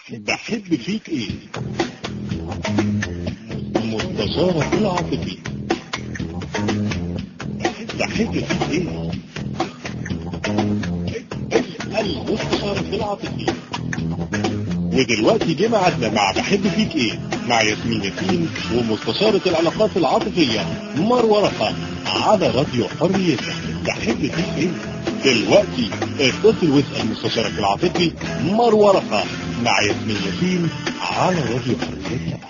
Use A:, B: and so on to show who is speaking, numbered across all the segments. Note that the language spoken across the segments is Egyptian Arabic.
A: بحب فيك ايه مستشارة العاطفي بحب فيك ايه اسأل مستشارة العاطفي ودلوقتي جه ميعادنا مع بحب فيك ايه مع ياسمين ياسين ومستشارة العلاقات العاطفية مروة رخا على راديو حريتك بحب فيك ايه دلوقتي اتصل واسأل مستشارك العاطفي مروة رخا مع ياسمين ياسين على راديو حريتك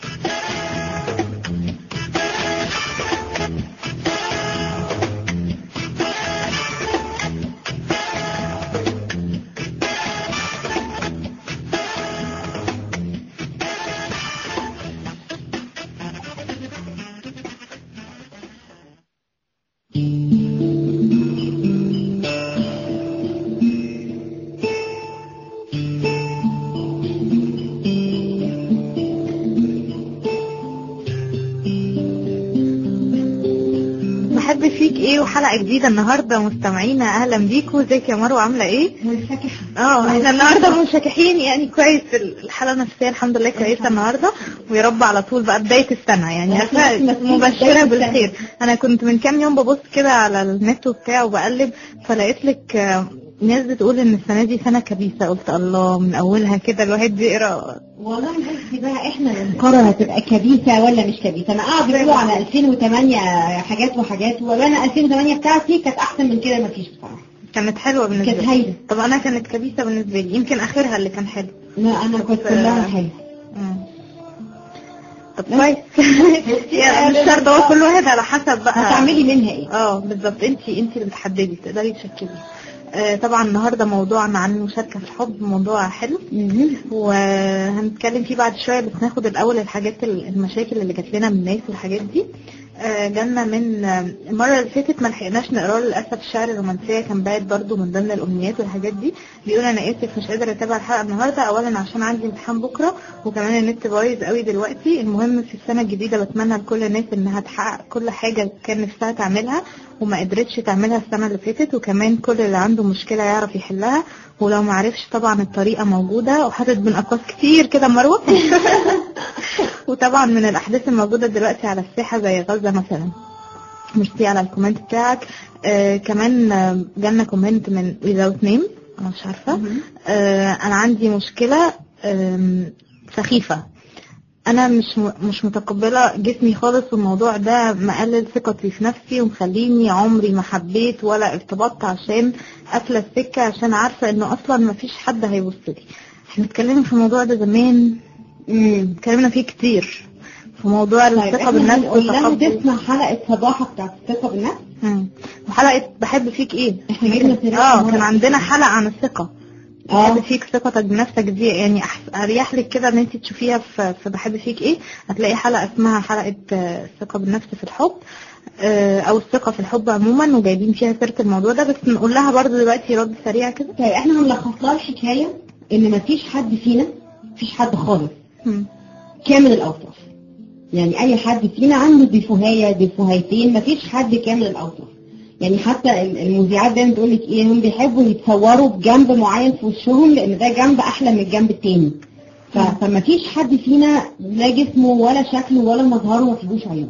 B: بحب فيك ايه وحلقة جديدة النهاردة مستمعينا اهلا بيكم ازيك يا مروة عاملة ايه؟ اه احنا النهاردة منشكحين يعني كويس الحالة النفسية الحمد لله كويسة النهاردة ويا رب على طول بقى بداية السنة يعني عارفة مبشرة بالخير انا كنت من كام يوم ببص كده على النت وبتاع وبقلب فلقيت لك آه، ناس بتقول ان السنة دي سنة كبيسة قلت الله من اولها كده الواحد بيقرا
C: والله بس بقى احنا اللي نقرر هتبقى كبيسة ولا مش كبيسة انا قاعد بيقولوا على 2008 حاجات وحاجات وانا 2008 بتاعتي كانت احسن من كده مفيش بصراحة
B: كانت حلوة بالنسبة
C: كانت
B: لي
C: هايلة
B: طب انا كانت كبيسة بالنسبة لي يمكن اخرها اللي كان حلو
C: لا انا كنت كلها حلوة
B: مم. طب كويس يعني مش شرط هو كل واحد على حسب بقى
C: هتعملي منها ايه
B: اه بالظبط انت انت اللي بتحددي تقدري تشكلي آه طبعا النهارده موضوعنا عن المشاركه في الحب موضوع حلو وهنتكلم فيه بعد شويه بس ناخد الاول الحاجات ال- المشاكل اللي جات لنا من الناس والحاجات دي آه، جالنا من آه، المره اللي فاتت ما لحقناش نقراه للاسف الشعر الرومانسيه كان باعت برضو من ضمن الامنيات والحاجات دي بيقول انا اسف مش قادر اتابع الحلقه النهارده اولا عشان عندي امتحان بكره وكمان النت بايظ قوي دلوقتي المهم في السنه الجديده بتمنى لكل الناس انها تحقق كل حاجه كان نفسها تعملها وما قدرتش تعملها السنه اللي فاتت وكمان كل اللي عنده مشكله يعرف يحلها ولو ما عرفش طبعا الطريقه موجوده وحاطط بين اقواس كتير كده مروه وطبعا من الاحداث الموجوده دلوقتي على الساحه زي غزه مثلا ميرسي على الكومنت بتاعك آه كمان آه، جالنا كومنت من without name انا مش عارفه آه انا عندي مشكله آم، سخيفه انا مش م- مش متقبله جسمي خالص والموضوع ده مقلل ثقتي في نفسي ومخليني عمري ما حبيت ولا ارتبطت عشان قافله السكه عشان عارفه انه اصلا ما فيش حد هيبص لي احنا اتكلمنا في الموضوع ده زمان
C: امم
B: اتكلمنا فيه كتير في موضوع
C: طيب
B: الثقه
C: احنا
B: بالنفس
C: هنقول لها
B: والتقبل
C: تسمع حلقة صباحة بتاعت الثقة بالنفس
B: مم. وحلقه بحب فيك ايه
C: احنا جبنا سيرة
B: اه
C: مرة.
B: كان عندنا حلقه عن الثقه
C: اه
B: بحب فيك ثقتك بنفسك دي يعني أحس- اريح لك كده ان انت تشوفيها في في بحب فيك ايه هتلاقي حلقه اسمها حلقه آه، الثقه بالنفس في الحب آه، او الثقه في الحب عموما وجايبين فيها سيره الموضوع ده بس نقول لها برضو دلوقتي رد سريع كده
C: طيب احنا هنلخص لها الحكاية ان مفيش حد فينا مفيش حد خالص
B: مم.
C: كامل الاوصاف يعني اي حد فينا عنده ديفوهايه ديفوهايتين مفيش حد كامل الاوصاف يعني حتى ال- المذيعات دايما تقول لك ايه هم بيحبوا يتصوروا بجنب معين في وشهم لان ده جنب احلى من الجنب التاني ف- فمفيش حد فينا لا جسمه ولا شكله ولا مظهره ما فيهوش عيوب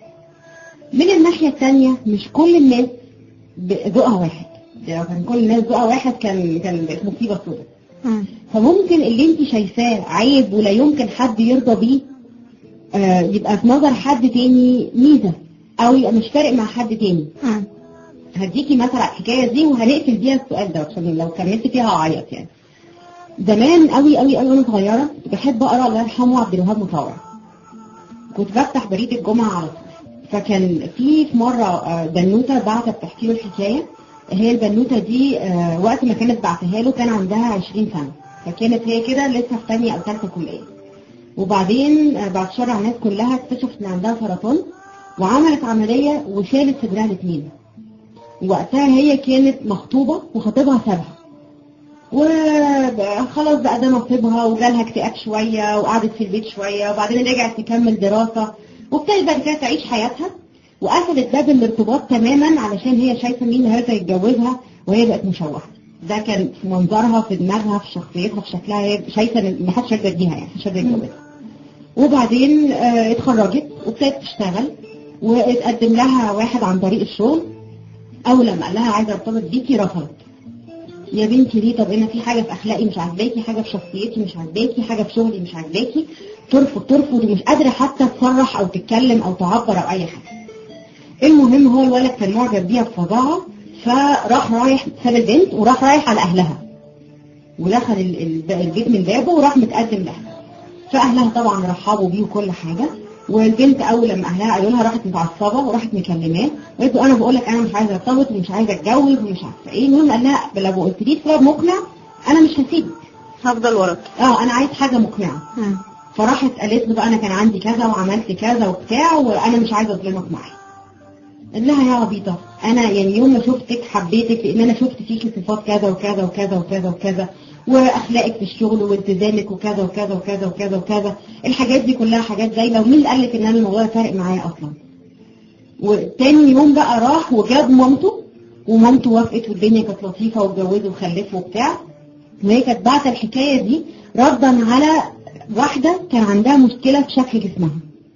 C: من الناحيه الثانيه مش كل الناس ب- ذوقها واحد لو كان كل الناس ذوقها واحد كان كان بقت مصيبه سوداء
B: مم.
C: فممكن اللي انت شايفاه عيب ولا يمكن حد يرضى بيه آه، يبقى في نظر حد تاني ميزة او يبقى مش فارق مع حد تاني
B: مم.
C: هديكي مثلا على الحكاية دي وهنقفل بيها السؤال ده عشان لو كملت فيها هعيط يعني زمان قوي قوي قوي وانا صغيرة كنت بحب اقرا الله يرحمه عبد الوهاب مطاوع كنت بفتح بريد الجمعة على طول فكان في في مرة آه، بنوتة بعتت بتحكي له الحكاية هي البنوتة دي آه، وقت ما كانت بعتها له كان عندها 20 سنة فكانت هي كده لسه في ثانية أو ثالثة كلية وبعدين آه، بعد شر على الناس كلها اكتشفت ان عندها سرطان وعملت عملية وشالت صدرها الاثنين وقتها هي كانت مخطوبة وخطيبها سابها وخلاص بقى ده نصيبها وجالها اكتئاب شوية وقعدت في البيت شوية وبعدين رجعت تكمل دراسة وابتدت بعد كده تعيش حياتها وقفلت باب الارتباط تماما علشان هي شايفة مين اللي هيرضى يتجوزها وهي بقت مشوهة ده كان في منظرها في دماغها في شخصيتها في شكلها هي شايفه ان ما حدش يقدر يديها يعني مش قادره يتجوزها وبعدين آه، اتخرجت وابتدت تشتغل واتقدم لها واحد عن طريق الشغل اول لما قال لها عايزه ارتبط بيكي رفضت يا بنتي ليه طب انا في حاجه في اخلاقي مش عاجباكي حاجه في شخصيتي مش عاجباكي حاجه في شغلي مش عاجباكي ترفض ترفض ومش قادره حتى تصرح او تتكلم او تعبر او اي حاجه المهم هو الولد كان معجب بيها بفظاعه فراح رايح ساب البنت وراح رايح على اهلها ودخل ال- ال- البيت من بابه وراح متقدم لها فاهلها طبعا رحبوا بيه وكل حاجه والبنت اول لما اهلها قالوا لها راحت متعصبه وراحت مكلماه وقالت له انا بقول لك انا مش عايزه ارتبط ومش عايزه اتجوز ومش عارفه ايه المهم قال لها لو قلت لي سبب مقنع انا مش هسيبك
B: هفضل وراك
C: اه انا عايز حاجه مقنعه
B: مم.
C: فراحت قالت له بقى انا كان عندي كذا وعملت كذا وبتاع وانا مش عايزه اظلمك معايا قال لها يا عبيطه انا يعني يوم ما شفتك حبيتك لان انا شفت فيكي صفات كذا وكذا وكذا وكذا وكذا واخلاقك في الشغل والتزامك وكذا وكذا وكذا وكذا وكذا الحاجات دي كلها حاجات زايله ومين اللي قال لك ان انا الموضوع ده فارق معايا اصلا وتاني يوم بقى راح وجاب مامته ومامته وافقت والدنيا كانت لطيفه واتجوزوا وخلفوا وبتاع وهي كانت بعت الحكايه دي ردا على واحده كان عندها مشكله في شكل جسمها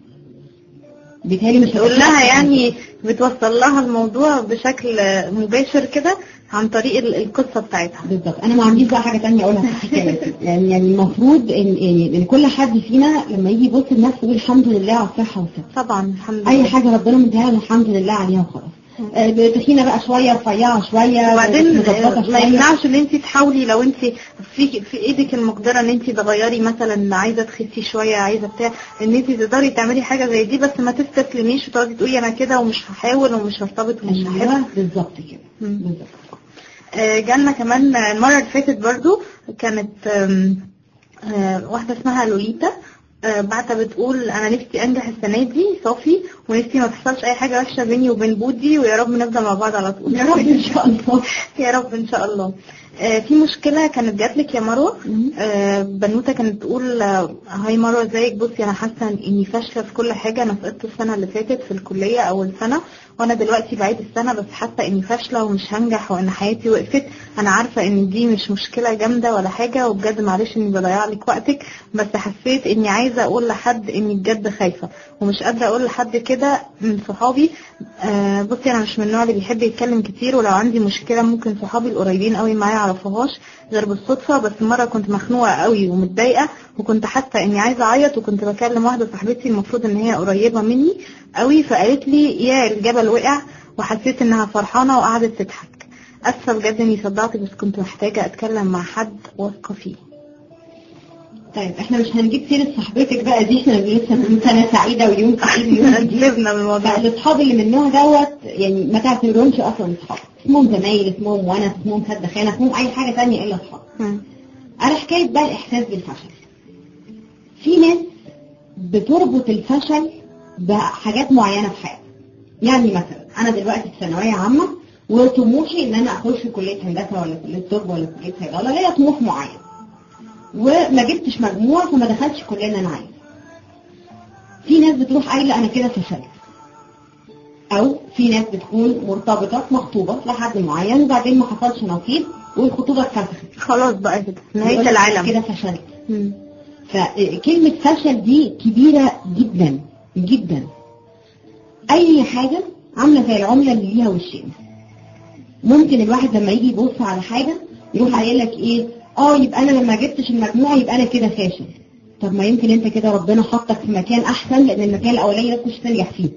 C: بالتالي مش
B: تقول لها يعني بتوصل لها الموضوع بشكل مباشر كده عن طريق ال- القصة بتاعتها
C: بالظبط انا ما عنديش بقى حاجه تانية اقولها في الحكايه دي. يعني يعني المفروض ان يعني ان كل حد فينا لما يجي يبص لنفسه يقول الحمد لله على الصحه والسلامه
B: طبعا الحمد لله
C: اي حاجه ربنا مديها له الحمد لله عليها وخلاص آه، تخينه بقى شويه رفيعه شويه
B: وبعدين
C: مظبطه
B: ما
C: شويه
B: يمنعش ان انت تحاولي لو انت في في ايدك المقدره ان انت تغيري مثلا عايزه تخسي شويه عايزه بتاع ان انت تقدري تعملي حاجه زي دي بس ما تستسلميش وتقعدي تقولي انا كده ومش هحاول ومش هرتبط ومش هحب
C: ايوه بالظبط كده
B: مم.
C: بالظبط
B: آه، جالنا كمان المرة اللي فاتت برضو كانت آم، آه، واحدة اسمها لوليتا آه، بعتها بتقول انا نفسي انجح السنة دي صافي ونفسي ما تحصلش اي حاجة وحشة بيني وبين بودي ويا رب نفضل مع بعض على طول
C: يا رب ان شاء الله
B: يا رب ان شاء الله آه، في مشكلة كانت جات لك يا مروة
C: مم.
B: آه، بنوتة كانت تقول آه، هاي مروة ازيك بصي انا حاسة اني فاشلة في كل حاجة انا سقطت السنة اللي فاتت في الكلية اول سنة وانا دلوقتي بعيد السنة بس حاسة اني فاشلة ومش هنجح وان حياتي وقفت انا عارفة ان دي مش مشكلة جامدة ولا حاجة وبجد معلش اني بضيع لك وقتك بس حسيت اني عايزة اقول لحد اني بجد خايفة ومش قادرة اقول لحد كده من صحابي آه بصي انا مش من النوع اللي بيحب يتكلم كتير ولو عندي مشكلة ممكن صحابي القريبين قوي معايا يعرفوهاش غير بالصدفة بس مرة كنت مخنوقة قوي ومتضايقة وكنت حاسة اني عايزة اعيط وكنت بكلم واحدة صاحبتي المفروض ان هي قريبة مني قوي فقالت لي يا الجبل وقع وحسيت انها فرحانة وقعدت تضحك اسفة بجد اني صدعت بس كنت محتاجة اتكلم مع حد واثقة فيه
C: طيب احنا مش هنجيب سيره صاحبتك بقى دي احنا لسه بنقول سنه سعيده ويوم سعيد ويوم جديد
B: قلبنا من الموضوع
C: فالاصحاب اللي من النوع دوت يعني ما تعتبرهمش اصلا اصحاب اسمهم زمايل اسمهم ونس اسمهم سد خانه اسمهم اي حاجه ثانيه الا اصحاب
B: مم.
C: على حكايه بقى الاحساس بالفشل في ناس بتربط الفشل بحاجات معينه في حياتها يعني مثلا انا دلوقتي في ثانويه عامه وطموحي ان انا اخش كليه هندسه ولا كليه طب ولا كليه صيدله ليا طموح معين وما جبتش مجموع فما دخلتش كليه اللي انا عايزها في ناس بتروح قايله انا كده فشلت او في ناس بتكون مرتبطه مخطوبه لحد معين وبعدين ما حصلش نصيب والخطوبه اتفسخت
B: خلاص بقى كده نهاية
C: يقول لك
B: العالم
C: كده فشلت
B: مم.
C: فكلمة فشل دي كبيرة جدا جدا أي حاجة عاملة زي العملة اللي ليها وشين ممكن الواحد لما يجي يبص على حاجة يروح قايل لك إيه اه يبقى أنا لما جبتش المجموع يبقى أنا كده فاشل طب ما يمكن أنت كده ربنا حطك في مكان أحسن لأن المكان الأولاني ده مش تنجح فيه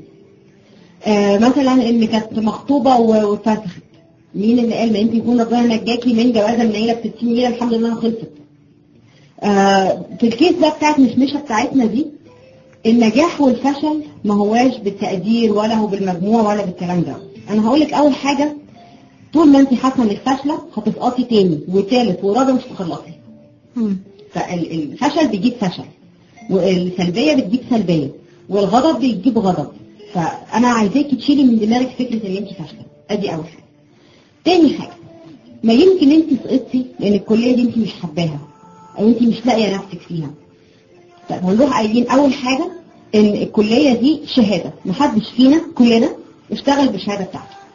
C: آه مثلا إن كانت مخطوبة و- واتفسخت مين اللي قال ما يمكن يكون ربنا نجاكي من جوازة منيلة ب 60 ليرة الحمد لله خلصت آه، في الكيس ده بتاعت مشمشة بتاعتنا دي النجاح والفشل ما هواش بالتقدير ولا هو بالمجموع ولا بالكلام ده انا هقول لك اول حاجة طول ما انت حاسه انك فاشله هتسقطي تاني وتالت ورابع مش هتخلصي
B: مم.
C: فالفشل بيجيب فشل والسلبيه بتجيب سلبيه والغضب بيجيب غضب فانا عايزاكي تشيلي من دماغك فكره ان انت فاشله ادي اول حاجه تاني حاجه ما يمكن انت سقطتي لان الكليه دي انت مش حباها او انت مش لاقيه نفسك فيها طب هنروح قايلين اول حاجه ان الكليه دي شهاده محدش فينا كلنا اشتغل بالشهاده بتاعته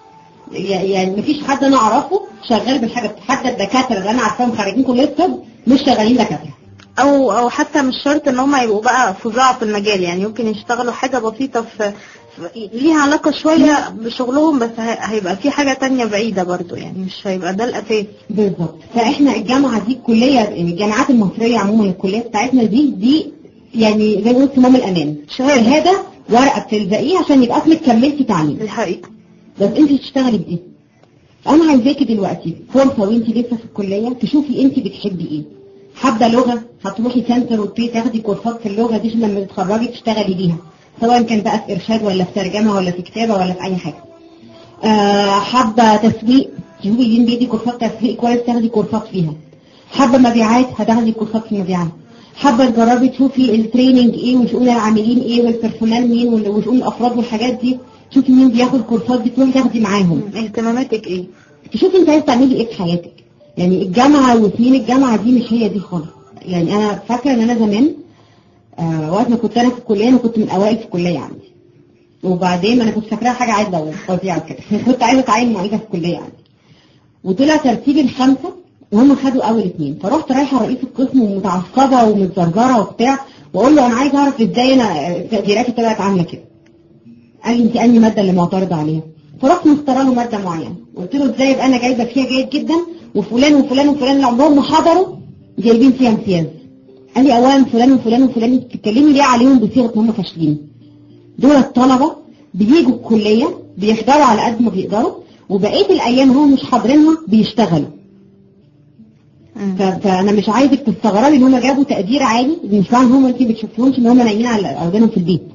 C: يعني مفيش حد انا اعرفه شغال بالحاجه حتى الدكاتره اللي انا عارفاهم خارجين كليه الطب مش شغالين دكاتره
B: او او حتى مش شرط ان هم يبقوا بقى فظاع في المجال يعني يمكن يشتغلوا حاجه بسيطه في في- ليها علاقه شويه بشغلهم بس ه- هيبقى في حاجه تانية بعيده برضو يعني مش هيبقى ده الاساس
C: بالظبط فاحنا الجامعه دي الكليه يعني الجامعات المصريه عموما الكليه بتاعتنا دي دي يعني زي ما قلت صمام الامان
B: شهادة.
C: شهاده ورقه بتلزقيه عشان يبقى اسمك كملتي تعليم
B: الحقيقه
C: بس انت بتشتغلي بايه انا عايزاكي دلوقتي فرصه وانت لسه في الكليه تشوفي انت بتحبي ايه حابه لغه هتروحي سنتر وتبتدي تاخدي كورسات في اللغه دي عشان لما تتخرجي تشتغلي بيها سواء كان بقى في ارشاد ولا في ترجمه ولا في كتابه ولا في اي حاجه آه حابه تسويق تشوفي مين بيدي كورسات تسويق كويس تاخدي كورسات فيها حابه مبيعات هتاخدي كورسات في المبيعات حابه تجربي تشوفي التريننج ايه وشؤون العاملين ايه والبيرسونال مين وال- وشؤون الافراد والحاجات دي شوفي مين بياخد كورسات دي تروحي تاخدي معاهم
B: اهتماماتك ايه
C: تشوفي انت عايز تعملي ايه في حياتك يعني الجامعه وسنين الجامعه دي مش هي دي خالص يعني انا فاكره ان انا زمان آه وقت ما كنت انا في الكليه انا كنت من اوائل في الكليه عندي وبعدين انا كنت فاكراها حاجه عايزه فظيعه كده كنت عايزه اتعين معيده في الكليه عندي وطلع ترتيبي الخمسه وهم خدوا اول اثنين فرحت رايحه رئيس القسم ومتعصبه ومتزرزره وبتاع واقول له انا عايزه اعرف ازاي انا آه، تقديراتي طلعت عامله كده قال لي انت انهي ماده اللي معترضه عليها فرحت مختاره له ماده معينه قلت له ازاي يبقى انا جايبه فيها جيد جدا وفلان وفلان وفلان اللي عمرهم ما حضروا جايبين فيها امتياز قال لي اولا فلان وفلان وفلان انت بتتكلمي ليه عليهم بصيغه ان هم فاشلين دول الطلبه بيجوا الكليه بيحضروا على قد ما بيقدروا وبقيه الايام هم مش حاضرينها بيشتغلوا
B: مم.
C: ف- فانا مش عايزك تستغربي ان هم جابوا تقدير عالي مش معنى ان هم انت بتشوفيهمش ان هم نايمين على اولادهم في البيت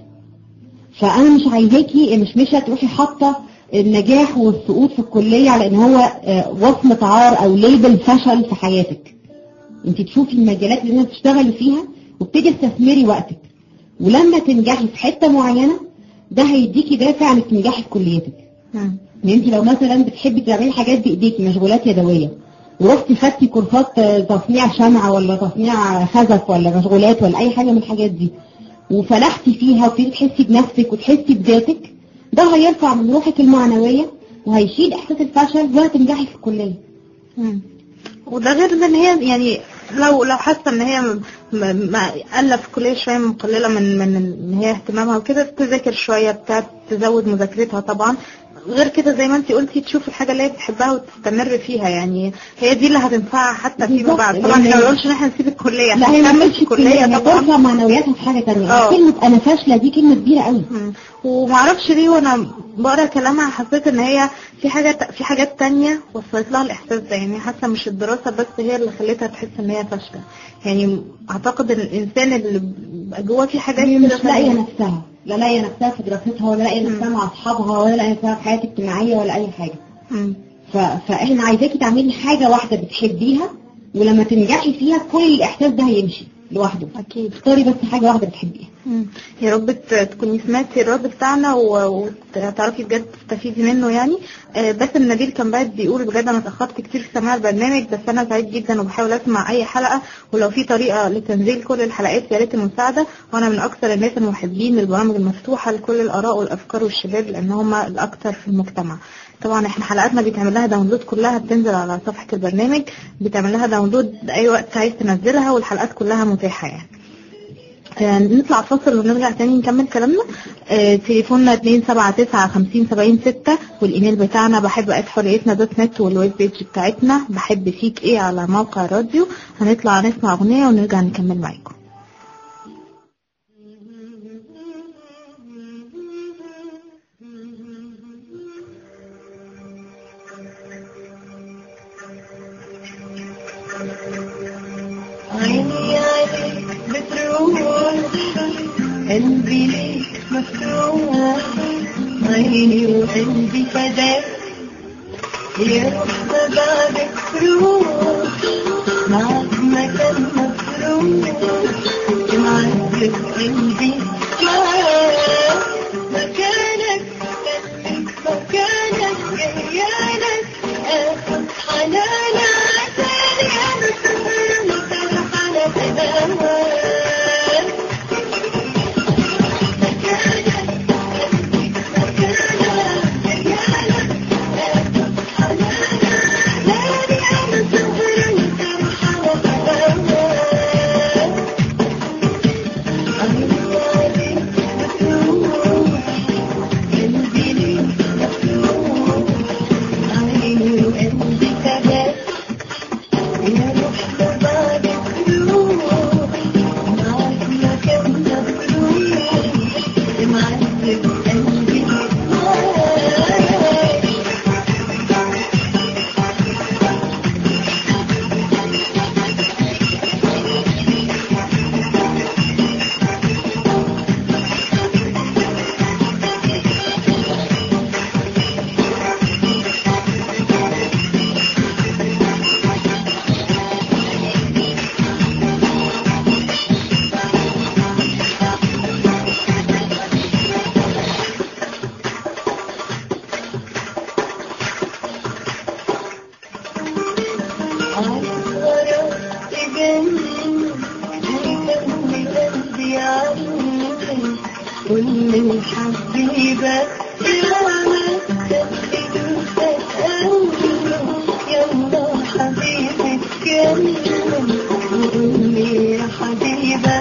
C: فانا مش عايزاكي مش مش تروحي حاطه النجاح والسقوط في الكليه على ان هو آه، وصمه عار او ليبل فشل في حياتك انت تشوفي المجالات اللي انت بتشتغلي فيها وابتدي تستثمري وقتك ولما تنجحي في حته معينه ده هيديكي دافع انك تنجحي في كليتك
B: مم.
C: ان انت لو مثلا بتحبي تعملي حاجات بايديكي مشغولات يدويه ورحتي خدتي كورسات آه، تصنيع شمعة ولا تصنيع خزف ولا مشغولات ولا اي حاجه من الحاجات دي وفلحتي فيها وابتدي تحسي بنفسك وتحسي بذاتك ده هيرفع من روحك المعنويه وهيشيل احساس الفشل وهتنجحي في الكليه
B: مم. وده غير ده ان هي يعني لو لو حاسه ان هي م- م- ما قله في الكليه شويه مقلله من من ان هي اهتمامها وكده تذاكر شويه بتاع تزود مذاكرتها طبعا غير كده زي ما انت قلتي تشوف الحاجه اللي هي بتحبها وتستمر فيها يعني هي دي اللي هتنفعها حتى فيما
C: بالظبط.
B: بعد طبعا
C: لأن
B: احنا ما
C: هي-
B: بنقولش ان احنا نسيب الكليه
C: لا هي ما
B: هنكمل
C: كانتش
B: في الكليه
C: هي
B: طبعا
C: ترفع معنوياتها في حاجه ثانيه
B: اه.
C: كلمه انا فاشله دي كلمه كبيره قوي
B: مم. ومعرفش ليه وانا بقرا كلامها حسيت ان هي في حاجه في حاجات تانية وصلت لها الاحساس ده يعني حاسه مش الدراسه بس هي اللي خلتها تحس ان هي فاشله يعني اعتقد ان الانسان اللي بيبقى جوه في حاجات
C: هي
B: كده
C: مش لاقيه
B: تانية.
C: نفسها لا لاقيه نفسها في دراستها ولا لاقيه نفسها مع اصحابها ولا لاقيه نفسها في حياتها الاجتماعيه ولا اي حاجه
B: مم.
C: ف... فاحنا عايزاكي تعملي حاجه واحده بتحبيها ولما تنجحي فيها كل الاحساس ده هيمشي لوحده
B: اكيد
C: اختاري بس حاجه واحده بتحبيها
B: مم. يا رب ت- تكوني سمعتي الرد بتاعنا و- وتعرفي بجد تستفيدي منه يعني آه، باسم نبيل كان بعد بيقول بجد انا اتاخرت كتير في سماع البرنامج بس انا سعيد جدا وبحاول اسمع اي حلقه ولو في طريقه لتنزيل كل الحلقات يا ريت المساعده وانا من اكثر الناس المحبين للبرامج المفتوحه لكل الاراء والافكار والشباب لان هم الاكثر في المجتمع طبعا احنا حلقاتنا بيتعمل لها داونلود كلها بتنزل على صفحه البرنامج بيتعمل لها داونلود اي وقت عايز تنزلها والحلقات كلها متاحه يعني آه، نطلع فاصل ونرجع تاني نكمل كلامنا آه، تليفوننا 279 50 70 6 والايميل بتاعنا بحب ات حريتنا دوت نت والويب بيج بتاعتنا بحب فيك ايه على موقع الراديو هنطلع نسمع اغنيه ونرجع نكمل معاكم
D: عيني عليك بتروح قلبي ليك مفتوح عيني وقلبي فداك يا رب بعدك تروح معك مكان مفروح معك قلبي معاك مكانك مكانك جيالك اخد حنان عسالي انا سهر مسرحانة بهواك مكانك مكانك جيالك كل الحبيبة ياما يلا حبيبي اتكلم وقول لي يا حبيبة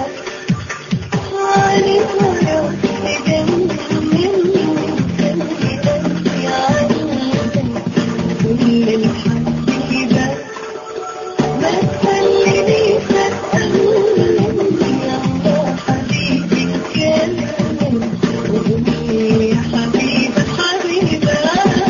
D: عليك يا كل الحبيبة ما تخليني أتألم يا الله حبيبي اتكلم وقول لي يا حبيبة حبيبة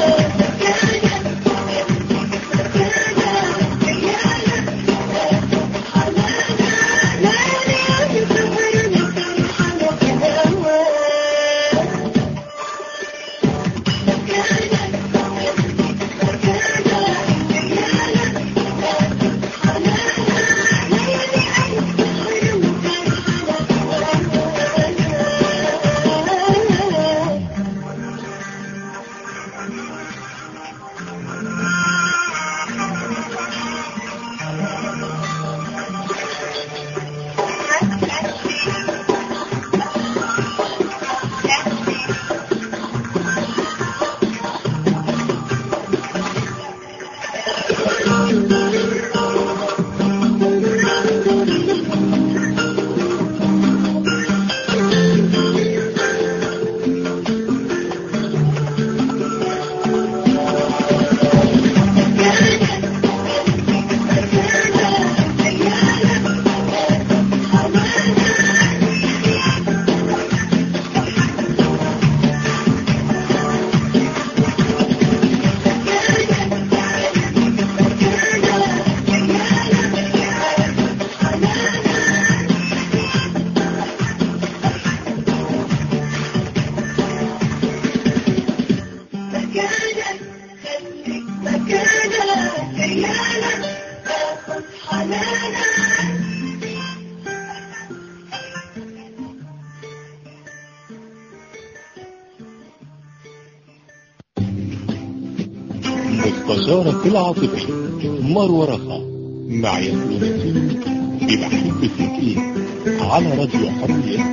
D: مكانك خليك مكانك ريالك تاخد حنانك
A: مستشارة العاطفي مروة رخا مع ياسمين الدين بمحب فيك ايه على راديو حرية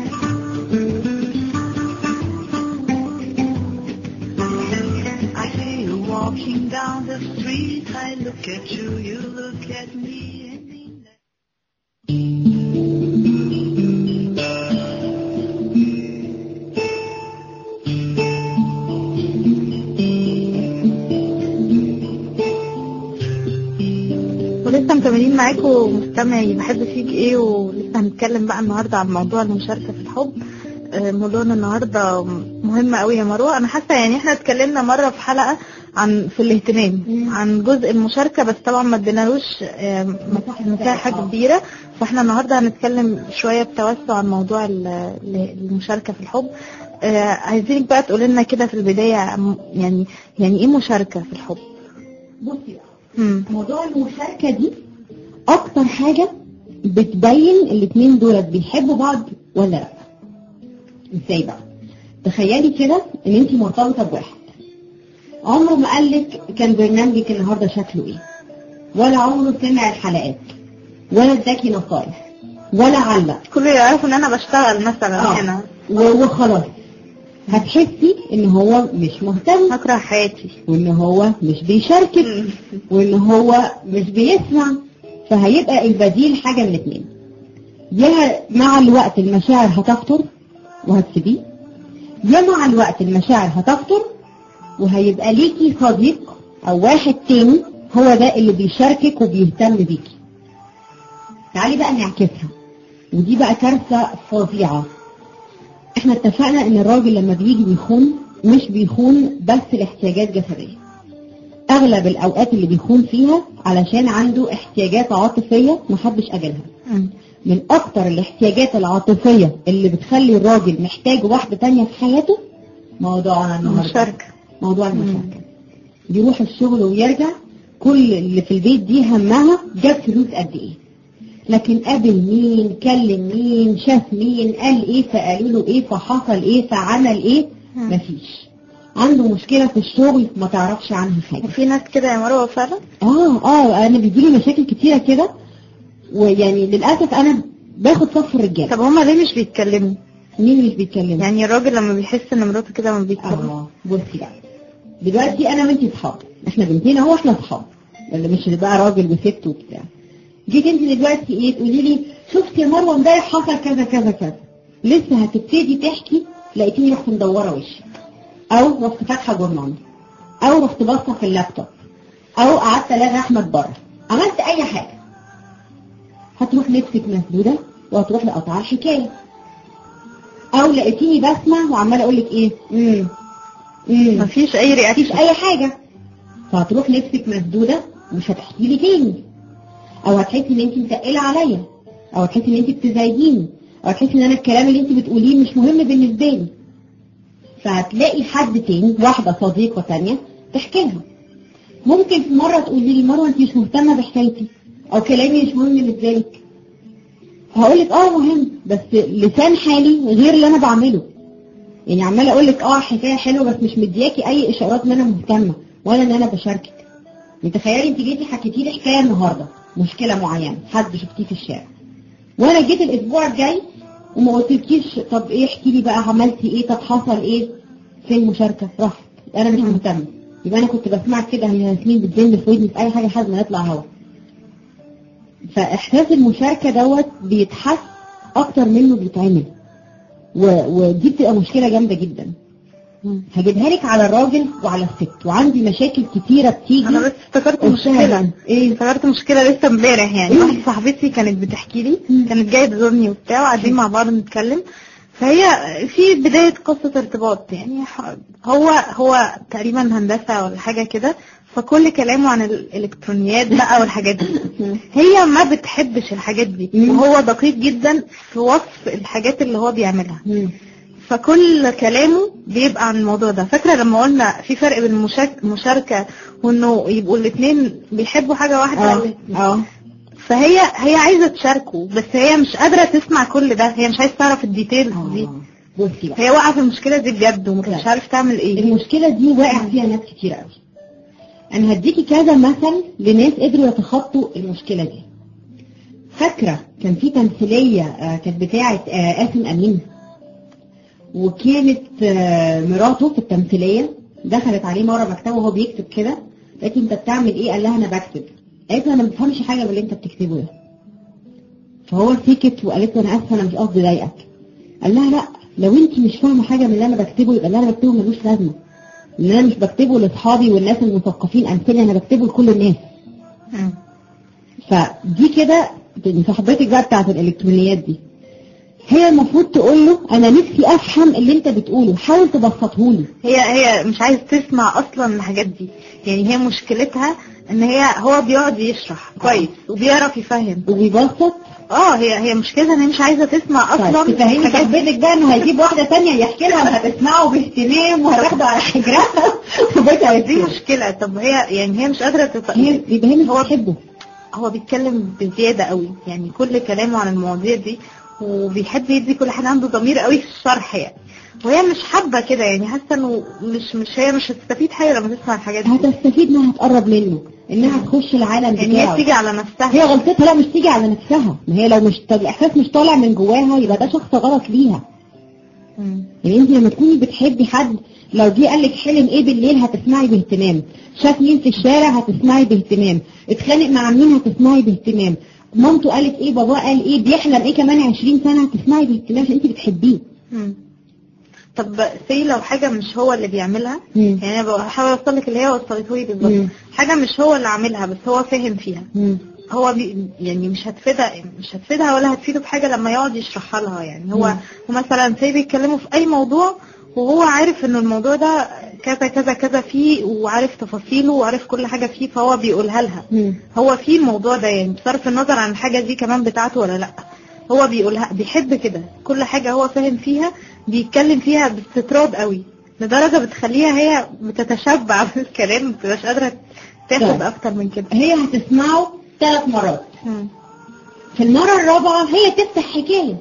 D: I see you walking down the street. I look at you, you look at me. and we
B: ولسه مكملين معاكم مستمعي بحب فيك ايه ولسه هنتكلم بقى النهارده عن موضوع المشاركه في الحب آه، موضوعنا النهارده مهم قوي يا مروه انا حاسه يعني احنا اتكلمنا مره في حلقه عن في الاهتمام عن جزء المشاركه بس طبعا ما ادينالوش آه، مساحه مساحه كبيره فاحنا النهارده هنتكلم شويه بتوسع عن موضوع ال- ال- المشاركه في الحب آه، عايزينك بقى تقول لنا كده في البدايه عن- يعني يعني ايه مشاركه في الحب
C: بصي بقى
B: مم.
C: موضوع المشاركة دي أكتر حاجة بتبين الاتنين دولت بيحبوا بعض ولا لا ازاي بقى تخيلي كده ان انت مرتبطة بواحد عمره ما قالك كان برنامجك النهاردة شكله ايه ولا عمره سمع الحلقات ولا اداكي نصايح ولا علق
B: كله يعرف ان انا بشتغل مثلا
C: آه.
B: هنا
C: و- وخلاص هتحسي ان هو مش مهتم
B: هكره حياتي
C: وان هو مش بيشاركك وان هو مش بيسمع فهيبقى البديل حاجة من اتنين يا مع الوقت المشاعر هتفتر وهتسيبيه يا مع الوقت المشاعر هتفتر وهيبقى ليكي صديق او واحد تاني هو ده اللي بيشاركك وبيهتم بيكي تعالي بقى نعكسها ودي بقى كارثة فظيعة احنا اتفقنا ان الراجل لما بيجي بيخون مش بيخون بس الاحتياجات جسدية اغلب الاوقات اللي بيخون فيها علشان عنده احتياجات عاطفية محدش اجلها
B: مم.
C: من اكتر الاحتياجات العاطفية اللي بتخلي الراجل محتاج واحدة تانية في حياته موضوعنا النهاردة
B: مشاركة
C: موضوع المشاركة يروح الشغل ويرجع كل اللي في البيت دي همها جاب فلوس قد ايه لكن قابل مين كلم مين شاف مين قال ايه فقالوا له ايه فحصل ايه فعمل ايه
B: مم.
C: مفيش عنده مشكلة في الشغل ما تعرفش عنها حاجة
B: وفي ناس كده يا مروه فعلا
C: اه اه انا بيجيلي مشاكل كتيرة كده ويعني للأسف انا باخد صف الرجالة
B: طب هما ليه مش بيتكلموا
C: مين مش بيتكلم
B: يعني الراجل لما بيحس ان مراته كده ما بيتكلم
C: اه بصي بقى دلوقتي انا وانتي صحاب احنا بنتين اهو احنا صحاب ولا مش بقى راجل وست وبتاع جيت انت دلوقتي ايه تقولي لي شفت يا مروه امبارح حصل كذا كذا كذا لسه هتبتدي تحكي لقيتيني رحت مدوره وشي او رحت فاتحه جورنال او رحت باصه في اللابتوب او قعدت الاقي احمد بره عملت اي حاجه هتروح نفسك مسدوده وهتروح لقطع الحكايه او لقيتيني بسمع وعماله اقول لك ايه امم امم
B: مفيش اي
C: مفيش
B: رياكشن
C: اي حاجة فهتروح نفسك مسدودة ومش هتحكي لي تاني او هتحسي ان انت متقلة عليا او هتحسي ان انت بتزعجيني او هتحسي ان انا الكلام اللي انت بتقوليه مش مهم بالنسبة لي فهتلاقي حد تاني واحدة صديقة تانية تحكي لها ممكن في مرة تقولي لي مروة انت مش مهتمة بحكايتي او كلامي مش مهم بالنسبة لك هقول لك اه مهم بس لسان حالي غير اللي انا بعمله يعني عماله اقول لك اه حكايه حلوه بس مش مدياكي اي اشارات ان انا مهتمه ولا ان انا بشاركك تخيلي انت جيتي حكيتي لي حكايه النهارده مشكله معينه حد شفتيه في الشارع وانا جيت الاسبوع الجاي وما قلتلكيش طب ايه احكي لي بقى عملتي ايه طب حصل ايه فين المشاركه راحت انا مش مهتمه يبقى انا كنت بسمعك كده هي ياسمين بتزن في ودني في اي حاجه لحد ما نطلع هوا فاحساس المشاركه دوت بيتحس اكتر منه بيتعمل و... ودي بتبقى مشكله جامده جدا هجيبها لك على الراجل وعلى الست وعندي مشاكل كتيره بتيجي
B: انا بس افتكرت مشكلة
C: وفعلا ايه
B: افتكرت مشكلة لسه امبارح يعني
C: إيه؟
B: واحدة صاحبتي كانت بتحكي لي
C: مم.
B: كانت جاية تزورني وبتاع وقاعدين مع بعض نتكلم فهي في بداية قصة ارتباط يعني ح- هو هو تقريبا هندسة ولا حاجة كده فكل كلامه عن الالكترونيات بقى والحاجات دي هي ما بتحبش الحاجات دي
C: مم.
B: وهو دقيق جدا في وصف الحاجات اللي هو بيعملها
C: مم.
B: فكل كلامه بيبقى عن الموضوع ده فاكرة لما قلنا في فرق بين المشاك- المشاركة وانه يبقوا الاثنين بيحبوا حاجة واحدة
C: اه
B: ولا-
C: اه
B: فهي هي عايزة تشاركه بس هي مش قادرة تسمع كل ده هي مش عايزة تعرف الديتيلز دي
C: آه. بصي بقى
B: هي واقعة في المشكلة دي بجد ومش
C: لا.
B: عارف تعمل ايه
C: المشكلة دي واقع فيها ناس كتير قوي انا هديكي كذا مثل لناس قدروا يتخطوا المشكلة دي فاكرة كان في تمثيلية آه، كانت بتاعة آه، قاسم امين وكانت آه، مراته في التمثيلية دخلت عليه مرة مكتبه وهو بيكتب كده قالت له انت بتعمل ايه قال لها انا بكتب قالت له انا ما بفهمش حاجة من اللي انت بتكتبه ده فهو سكت وقالت له انا اسفه انا مش قصدي اضايقك قال لها لا لو انت مش فاهمه حاجه من اللي انا بكتبه يبقى اللي انا بكتبه ملوش لازمه ان انا مش بكتبه لاصحابي والناس المثقفين امثلي انا بكتبه لكل الناس
B: مم.
C: فدي كده دي صاحبتك بقى بتاعت الالكترونيات دي هي المفروض تقول له انا نفسي افهم اللي انت بتقوله حاول تبسطه لي
B: هي هي مش عايزة تسمع اصلا الحاجات دي يعني هي مشكلتها ان هي هو بيقعد يشرح كويس وبيعرف يفهم
C: وبيبسط
B: اه هي هي مشكلتها ان هي مش عايزة تسمع اصلا
C: طيب تفهمي
B: الحاجات دي.
C: صاحبتك بقى انه هيجيب واحده ثانيه يحكي لها وهتسمعه باهتمام وهتاخده على حجرها وبقى
B: دي مشكلة طب هي يعني هي مش قادرة تت...
C: هي يبقى هي مش
B: هو-
C: بتحبه
B: هو بيتكلم بزيادة قوي يعني كل كلامه عن المواضيع دي وبيحب يدي كل حاجة عنده ضمير قوي في الشرح يعني وهي مش حابة كده يعني حاسة انه مش مش هي مش هتستفيد حاجة لما تسمع الحاجات دي
C: هتستفيد انها هتقرب منه انها تخش العالم
B: يعني هي
C: بتاعه
B: تيجي على نفسها
C: هي غلطتها لا مش تيجي على نفسها ما هي لو مش طب الاحساس مش طالع من جواها يبقى ده شخص غلط ليها
B: مم.
C: يعني انت لما تكوني بتحبي حد لو جه قال لك حلم ايه بالليل هتسمعي باهتمام شاف مين في الشارع هتسمعي باهتمام اتخانق مع مين هتسمعي باهتمام مامته قالت ايه باباه قال ايه بيحلم ايه كمان 20 سنه هتسمعي باهتمام عشان انت بتحبيه
B: مم. طب سي لو حاجة مش هو اللي بيعملها
C: مم.
B: يعني انا بحاول اوصل لك اللي هي وصلته لي
C: مم.
B: بالظبط حاجة مش هو اللي عاملها بس هو فاهم فيها
C: مم.
B: هو بي يعني مش هتفيدها مش هتفيدها ولا هتفيده بحاجة لما يقعد يشرحها لها يعني هو
C: مم.
B: مثلا سي بيتكلموا في اي موضوع وهو عارف ان الموضوع ده كذا كذا كذا فيه وعارف تفاصيله وعارف كل حاجة فيه فهو بيقولها لها
C: مم.
B: هو في الموضوع ده يعني بصرف النظر عن الحاجة دي كمان بتاعته ولا لا هو بيقولها بيحب كده كل حاجة هو فاهم فيها بيتكلم فيها باستطراد قوي لدرجة بتخليها هي بتتشبع بالكلام ما بتبقاش قادرة تاخد
C: طيب.
B: اكتر من كده
C: هي هتسمعه ثلاث مرات
B: مم.
C: في المره الرابعه هي تفتح حكايه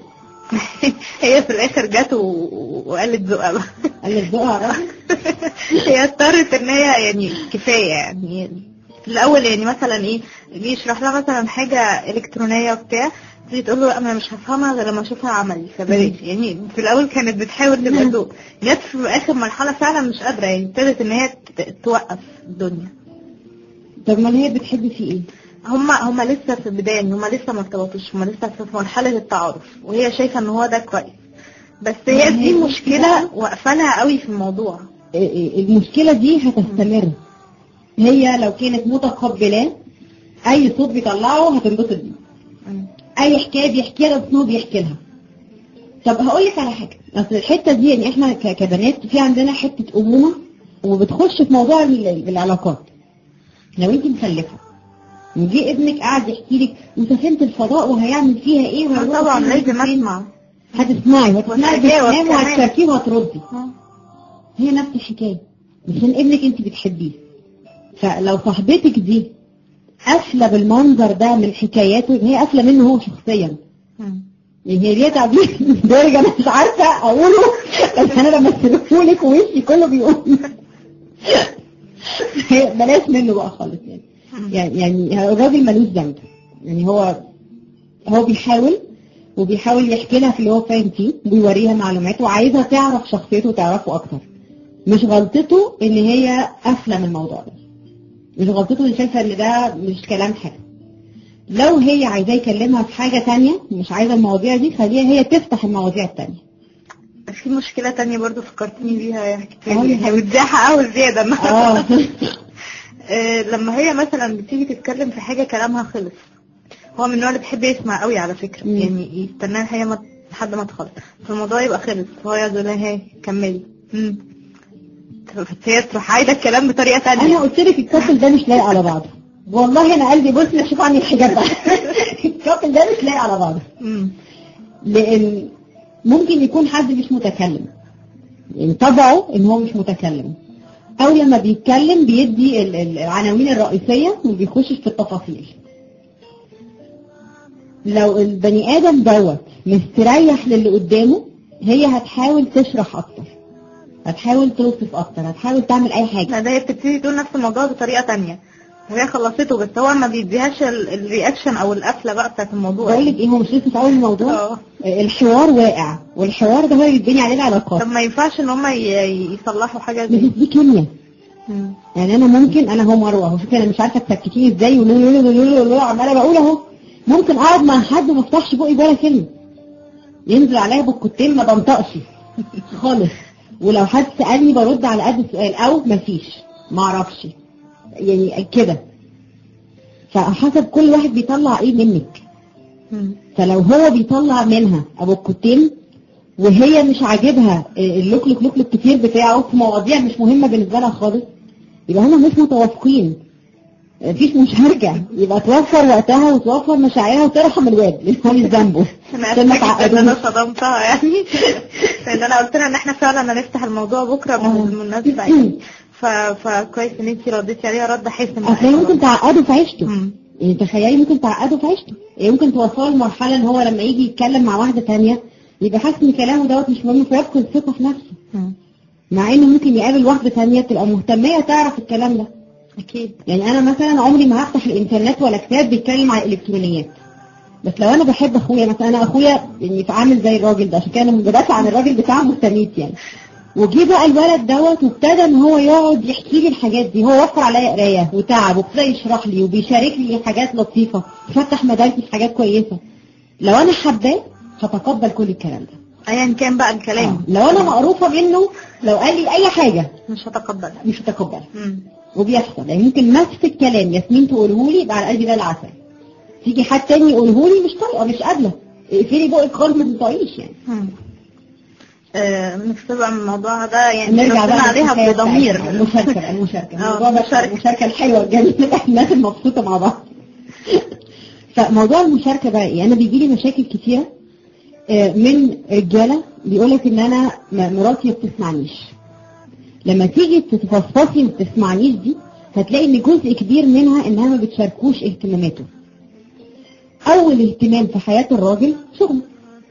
B: هي في الاخر جت و- وقالت ذوقها بقى
C: قال لك ذوقها راح
B: هي اضطرت ان هي يعني كفايه يعني في الاول يعني مثلا ايه يجي يشرح لها مثلا حاجه الكترونيه وبتاع تيجي تقول له لا انا مش هفهمها غير لما اشوفها عملي فبلاش يعني في الاول كانت بتحاول تبقى
C: مم.
B: ذوق جت في اخر مرحله فعلا مش قادره يعني ابتدت ان هي ت- توقف الدنيا
C: طب ما هي بتحب فيه ايه؟
B: هما هما لسه في البدايه يعني هما لسه ما ارتبطوش هما لسه في مرحله التعارف وهي شايفه ان هو ده كويس بس هي
C: ما
B: دي
C: هي
B: مشكله واقفه لها قوي في الموضوع
C: إيه إيه المشكلة دي هتستمر هي لو كانت متقبلاه اي صوت بيطلعه هتنبسط بيه
B: مم.
C: اي حكايه بيحكي لها بس بيحكي لها طب هقول لك على حاجه اصل الحته دي يعني احنا ك- كبنات في عندنا حته امومه وبتخش في موضوع ال- ال- العلاقات لو انت مخلفه وجي ابنك قاعد يحكي لك وسفينه الفضاء وهيعمل فيها ايه وهيروح
B: طبعا
C: فين
B: لازم
C: وفين.
B: اسمع
C: هتسمعي وهتسمعي
B: وهتجاوب
C: بالكلام
B: كمان.
C: وهتشاركيه وهتردي
B: آه.
C: هي نفس الحكايه عشان ابنك انت بتحبيه فلو صاحبتك دي قافله بالمنظر ده من حكاياته هي قافله منه هو شخصيا
B: مم.
C: يعني هي ليه تعبير درجة انا مش عارفة اقوله بس انا بمثله لك ووشي كله بيقول هي بلاش منه بقى خالص يعني يعني يعني الراجل ملوش ذنب يعني هو هو بيحاول وبيحاول يحكي لها في اللي هو فاهم فيه وبيوريها معلومات وعايزها تعرف شخصيته وتعرفه اكتر مش غلطته ان هي قافله من الموضوع ده مش غلطته ان شايفه ان ده مش كلام حلو لو هي عايزاه يكلمها في حاجة تانية مش عايزة المواضيع دي خليها هي تفتح المواضيع التانية
B: في مشكلة تانية برضو فكرتني بيها يا
C: آه،
B: كتير
C: يا
B: هي بتزاحق قوي زيادة
C: اه
B: آه، لما هي مثلا بتيجي تتكلم في حاجة كلامها خلص هو من النوع اللي بيحب يسمع قوي على فكرة
C: مم.
B: يعني يستناها هي ما لحد ما تخلص فالموضوع يبقى خلص فهو يقول لها هي كملي مم. فهي تروح عايدة الكلام بطريقة تانية
C: انا قلت لك الكابل ده مش لايق على بعضه والله انا قلبي بص شوف عني الحجاب ده الكابل ده مش لايق على بعضه
B: مم.
C: لان ممكن يكون حد مش متكلم يعني طبعه ان هو مش متكلم او لما بيتكلم بيدي ال- ال- العناوين الرئيسية وما بيخشش في التفاصيل لو البني ادم دوت مستريح للي قدامه هي هتحاول تشرح اكتر هتحاول توصف اكتر هتحاول تعمل اي حاجة
B: لا ده هي بتبتدي تقول نفس الموضوع بطريقة تانية وهي خلصته بس هو ما بيديهاش ال- الرياكشن او القفلة بقى بتاعت الموضوع
C: بقول لك ايه هو مش لسه في اول الموضوع
B: اه
C: الحوار واقع والحوار ده هو اللي بيتبني عليه العلاقات
B: طب ما ينفعش ان هم يصلحوا حاجة
C: بس
B: زي
C: دي كيمياء
B: مم.
C: يعني انا ممكن انا هو مروه اهو شوفي انا مش عارفه تسكتيني ازاي ولو لو لو لو لو عماله بقول اهو ممكن اقعد مع حد وما افتحش بقي ولا كلمه ينزل عليا بالكتين ما بنطقش خالص ولو حد سالني برد على قد السؤال او مفيش ما اعرفش يعني كده فحسب كل واحد بيطلع ايه منك
B: مم.
C: فلو هو بيطلع منها ابو الكتين وهي مش عاجبها اللوكلك لوكلك كتير بتاعه في مواضيع مش مهمه بالنسبه لها خالص يبقى هما مش متوافقين مفيش مشاركة يبقى توفر وقتها وتوفر مشاعرها وترحم الواد اللي هو مش ذنبه
B: انا
C: عشان ما
B: اسفه جدا ان انا
C: تعقدوش.
B: صدمتها يعني لان انا قلت لها ان احنا فعلا هنفتح الموضوع بكره
C: آه.
B: بالمناسبه يعني ف... فكويس ان انت رديتي عليها رد حاسم
C: اصل هي ممكن تعقده في عيشته
B: مم.
C: يعني تخيلي ممكن تعقده في عيشته يعني ممكن توصله لمرحلة ان هو لما يجي يتكلم مع واحدة تانية يبقى حاسس ان كلامه دوت مش مهم فيفقد الثقة في نفسه
B: مم.
C: مع انه ممكن يقابل واحدة تانية تبقى مهتمية تعرف الكلام ده
B: اكيد
C: يعني انا مثلا عمري ما هفتح الانترنت ولا كتاب بيتكلم عن الالكترونيات بس لو انا بحب اخويا مثلا انا اخويا يعني عامل زي الراجل ده عشان كده انا بدافع عن الراجل بتاع مستميت يعني وجي بقى الولد دوت وابتدى ان هو يقعد يحكي لي الحاجات دي هو وفر عليا قرايه وتعب وابتدى يشرح لي وبيشاركني حاجات لطيفه فتح مداركي في حاجات كويسه لو انا حباه هتقبل كل الكلام ده
B: ايا كان بقى الكلام
C: لو انا مقروفه منه لو قال لي اي حاجه
B: مش هتقبلها
C: مش هتقبلها
B: مم.
C: وبيحصل يعني ممكن نفس الكلام ياسمين تقوله لي يبقى على قلبي ده العسل تيجي حد تاني يقوله لي مش طايقه مش قابله اقفلي بقك خالص ما تنطقيش يعني
B: مم. آه، نكتب بقى من الموضوع ده يعني
C: نرجع
B: ردنا
C: بقى
B: عليها
C: للحكاية
B: بضمير
C: بتاعتنا. المشاركه المشاركه
B: آه،
C: الموضوع ده
B: المشاركة.
C: المشاركه الحلوه الجميله الناس المبسوطه مع بعض فموضوع المشاركه بقى ايه انا بيجي لي مشاكل كتيره آه، من رجاله بيقول لك ان انا م- مراتي ما بتسمعنيش لما تيجي تتفصفصي ما بتسمعنيش دي هتلاقي ان جزء كبير منها انها ما بتشاركوش اهتماماته اول اهتمام في حياه الراجل شغله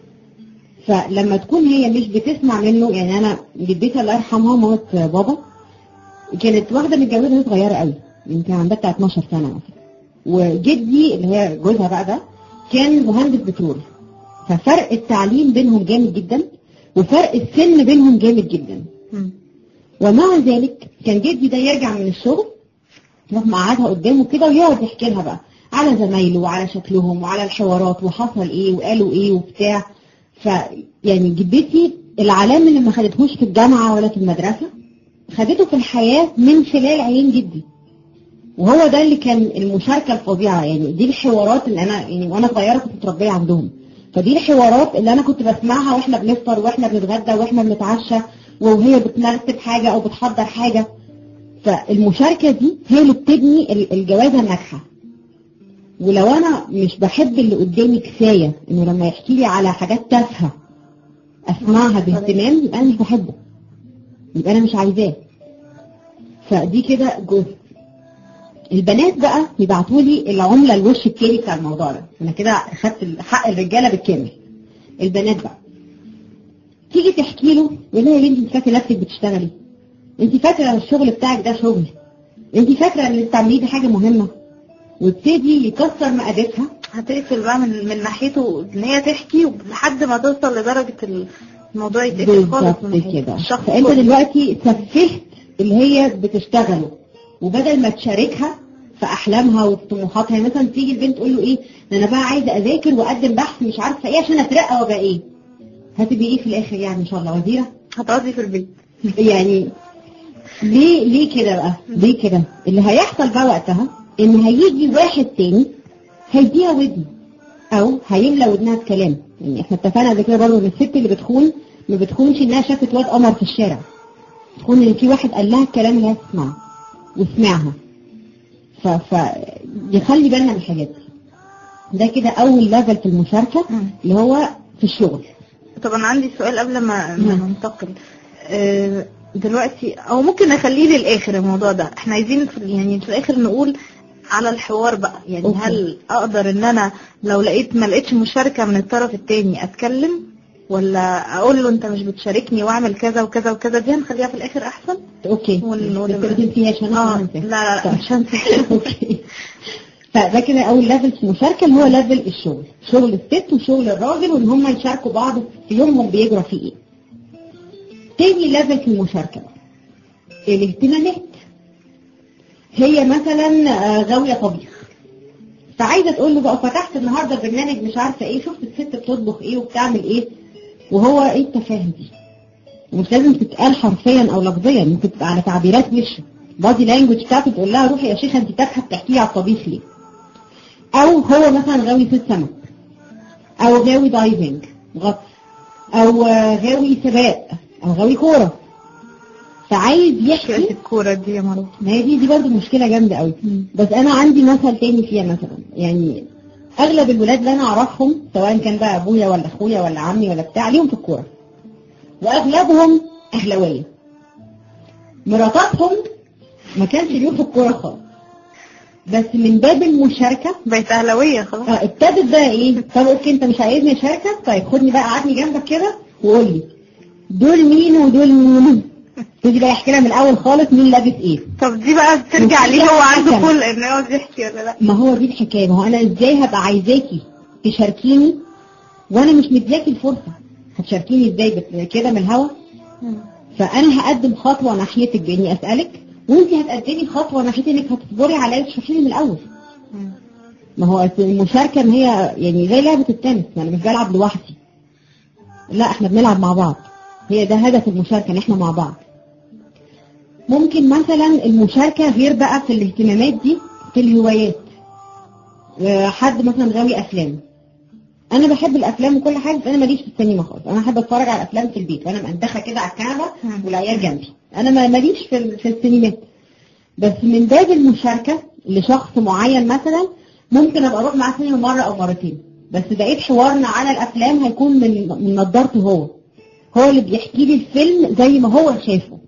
C: فلما تكون هي مش بتسمع منه يعني انا جدتي الله يرحمها مامة بابا كانت واحده متجوزه وهي صغيره قوي يمكن عندها بتاع 12 سنة مثلا وجدي اللي هي جوزها بقى ده كان مهندس بترول ففرق التعليم بينهم جامد جدا وفرق السن بينهم جامد جدا
B: مم.
C: ومع ذلك كان جدي ده يرجع من الشغل يروح مقعدها قدامه كده ويقعد يحكي لها بقى على زمايله وعلى شكلهم وعلى الحوارات وحصل ايه وقالوا ايه وبتاع ف يعني جدتي العلام اللي ما خدتهوش في الجامعه ولا في المدرسه خدته في الحياه من خلال عيون جدي وهو ده اللي كان المشاركه الفظيعه يعني دي الحوارات اللي انا يعني وانا صغيره كنت متربيه عندهم فدي الحوارات اللي انا كنت بسمعها واحنا بنفطر واحنا بنتغدى واحنا بنتعشى وهي بترتب حاجه او بتحضر حاجه فالمشاركه دي هي اللي بتبني ال- الجوازه الناجحه ولو انا مش بحب اللي قدامي كفايه انه لما يحكي لي على حاجات تافهه اسمعها باهتمام يبقى انا مش بحبه يبقى انا مش عايزاه فدي كده جزء البنات بقى يبعتوا لي العمله الوش التاني بتاع الموضوع ده انا كده خدت حق الرجاله بالكامل البنات بقى تيجي تحكي له يقول لها يا بنتي انت فاكره نفسك بتشتغلي انت فاكره الشغل بتاعك ده شغل انت فاكره ان اللي بتعمليه دي حاجه مهمه وابتدي يكسر مقادتها
B: هتقفل بقى من من ناحيته ان هي تحكي لحد ما توصل لدرجة الموضوع يتقفل خالص من
C: بالظبط
B: ناحيته.
C: كده
B: الشخص
C: فانت
B: كله.
C: دلوقتي سفهت اللي هي بتشتغله وبدل ما تشاركها في احلامها وفي طموحاتها يعني مثلا تيجي البنت تقول له ايه ده انا بقى عايزه اذاكر واقدم بحث مش عارفه ايه عشان اترقى وابقى ايه هتبقي ايه في الاخر يعني ان شاء الله وزيره
B: هتقعدي في البيت
C: يعني ليه ليه كده بقى ليه كده اللي هيحصل بقى وقتها ان هيجي واحد تاني هيديها ودن او هيملى ودنها بكلام يعني احنا اتفقنا قبل كده برضه ان الست اللي بتخون ما بتخونش انها شافت واد قمر في الشارع تكون ان في واحد قال لها الكلام اللي هي تسمعه وسمعها ف ف يخلي بالنا من الحاجات دي ده كده اول ليفل في المشاركه
B: مم.
C: اللي هو في الشغل
B: طب انا عندي سؤال قبل ما ما
C: نعم.
B: ننتقل آه، دلوقتي او ممكن نخليه للاخر الموضوع ده احنا عايزين في يعني في الاخر نقول على الحوار بقى يعني
C: أوكي.
B: هل اقدر ان انا لو لقيت ما لقيتش مشاركة من الطرف التاني اتكلم ولا اقول له انت مش بتشاركني واعمل كذا وكذا وكذا دي هنخليها في الاخر احسن
C: اوكي
B: ون- ون-
C: نتكلم فيها عشان
B: اه
C: أنا
B: لا
C: أنسى.
B: لا لا
C: طيب.
B: مش هنسى
C: اوكي فده كده اول ليفل في المشاركه اللي هو ليفل الشغل شغل الست وشغل الراجل وان هم يشاركوا بعض في يومهم بيجرى فيه ايه تاني ليفل في المشاركه الاهتمامات هي مثلا آه، غاويه طبيخ فعايزه تقول له بقى فتحت النهارده برنامج مش عارفه ايه شفت الست بتطبخ ايه وبتعمل ايه وهو ايه التفاهه دي ومش لازم تتقال حرفيا او لفظيا ممكن تبقى على تعبيرات وشه بادي لانجوج بتاعته تقول لها روحي يا شيخه انت تافهه بتحكي لي على الطبيخ ليه او هو مثلا غاوي صيد سمك او غاوي دايفنج غطس او آه، غاوي سباق او غاوي كوره فعايز
B: مشكلة
C: يحكي
B: الكورة دي يا مروة
C: ما هي دي دي برضه مشكله جامده قوي بس انا عندي مثل تاني فيها مثلا يعني اغلب الولاد اللي انا اعرفهم سواء كان بقى ابويا ولا اخويا ولا عمي ولا بتاع ليهم في الكوره واغلبهم اهلاويه مراتاتهم ما كانش ليهم في الكوره خالص بس من باب المشاركه
B: بقت اهلاوية خلاص
C: اه ابتدت بقى ايه طب اوكي انت مش عايزني اشاركك طيب خدني بقى قعدني جنبك كده وقول لي دول مين ودول مين تيجي بقى يحكي لها من الاول خالص مين لابس ايه
B: طب دي بقى بترجع
C: وفي
B: ليه هو عنده
C: حكم.
B: كل ان يقعد يحكي ولا لا
C: ما هو دي الحكايه ما هو انا ازاي هبقى عايزاكي تشاركيني وانا مش مدياكي الفرصه هتشاركيني ازاي بت- كده من الهوا فانا هقدم خطوه ناحيتك باني اسالك وانت هتقدمي خطوه ناحيتي انك هتصبري عليا وتشرحي لي من الاول ما هو المشاركه ان هي يعني زي لعبه التنس ما انا مش بلعب لوحدي لا احنا بنلعب مع بعض هي ده هدف المشاركه ان احنا مع بعض ممكن مثلا المشاركه غير بقى في الاهتمامات دي في الهوايات آه، حد مثلا غاوي افلام انا بحب الافلام وكل حاجه بس انا ماليش في السينما خالص انا احب اتفرج على الافلام في البيت وانا مندخه كده على الكنبه
B: مم.
C: والعيال جنبي انا ما- ماليش في ال- في السينمات بس من باب المشاركه لشخص معين مثلا ممكن ابقى اروح معاه سينما مره او مرتين بس بقيت حوارنا على الافلام هيكون من من نظارته هو هو اللي بيحكي لي الفيلم زي ما هو شافه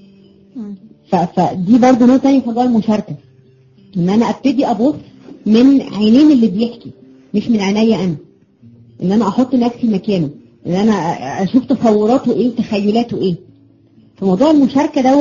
C: ف- فدي برضه نوع تاني في موضوع المشاركه ان انا ابتدي ابص من عينين اللي بيحكي مش من عينيا انا ان انا احط نفسي مكانه ان انا أ- اشوف تصوراته ايه وتخيلاته ايه في موضوع المشاركه دوت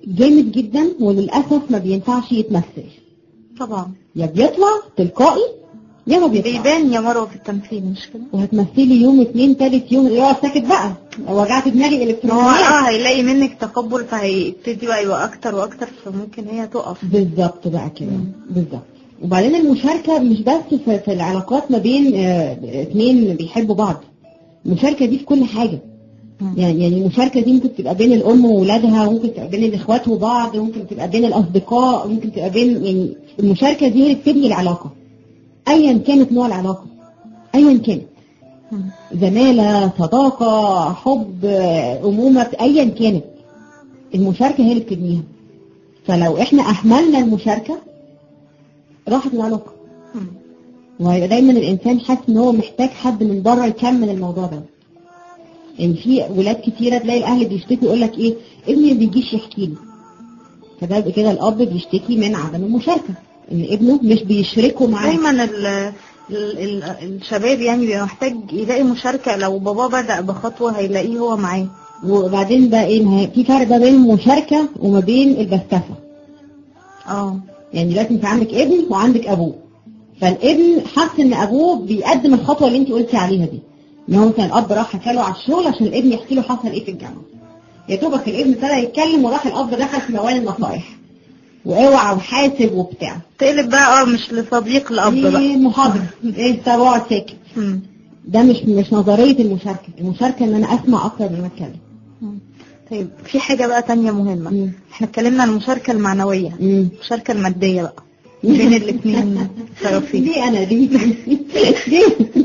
C: جامد جدا وللاسف ما بينفعش يتمثل
B: طبعا
C: يا بيطلع تلقائي يا ما بيطلع
B: بيبان يا مروه في التمثيل مش كده
C: وهتمثلي يوم اتنين تالت يوم يقعد ساكت بقى وجعت دماغي
B: ما هو
C: الكترونيات
B: اه هيلاقي منك تقبل فهيبتدي بقى يبقى اكتر واكتر فممكن هي تقف
C: بالظبط بقى كده
B: مم.
C: بالظبط وبعدين المشاركة مش بس في, في العلاقات ما بين آه، اتنين بيحبوا بعض المشاركة دي في كل حاجة
B: مم.
C: يعني يعني المشاركة دي ممكن تبقى بين الأم وولادها ممكن تبقى بين الإخوات وبعض ممكن تبقى بين الأصدقاء ممكن تبقى بين يعني المشاركة دي هي اللي بتبني العلاقة أيا كانت نوع العلاقة أيا كانت
B: مم.
C: زمالة صداقة حب آه، أمومة أيا كانت المشاركة هي اللي بتبنيها فلو احنا أهملنا المشاركة راحت العلاقة
B: مم.
C: وهيبقى دايما الإنسان حاسس إن هو محتاج حد من بره يكمل الموضوع ده يعني في ولاد كتيرة تلاقي الأهل بيشتكوا يقول لك إيه ابني ما بيجيش يحكي لي فده يبقى كده الأب بيشتكي من عدم المشاركة إن ابنه مش بيشركه معاه
B: دايما ال ال ال الشباب يعني بيبقى محتاج يلاقي مشاركة لو باباه بدأ بخطوة هيلاقيه هو معاه
C: وبعدين بقى ايه ما هي- في فرق بقى بين المشاركة وما بين البستفة
B: اه
C: يعني دلوقتي انت عندك ابن وعندك ابوه فالابن حس ان ابوه بيقدم الخطوة اللي انت قلتي عليها دي ان هو مثلا الاب راح حكى له على الشغل عشان الابن يحكي له حصل ايه في الجامعة يا دوبك الابن ابتدى يتكلم وراح الاب دخل في موال النصايح واوعى وحاسب وبتاع
B: تقلب بقى اه مش لصديق الأب بقى
C: ايه محاضرة ايه انت اقعد ساكت
B: مم.
C: ده مش مش نظرية المشاركة المشاركة ان انا اسمع اكتر من ما اتكلم
B: مم. طيب في حاجة بقى تانية مهمة
C: مم.
B: احنا اتكلمنا عن المشاركة المعنوية
C: مم.
B: المشاركة المادية بقى بين الاثنين طرفين
C: دي انا دي دي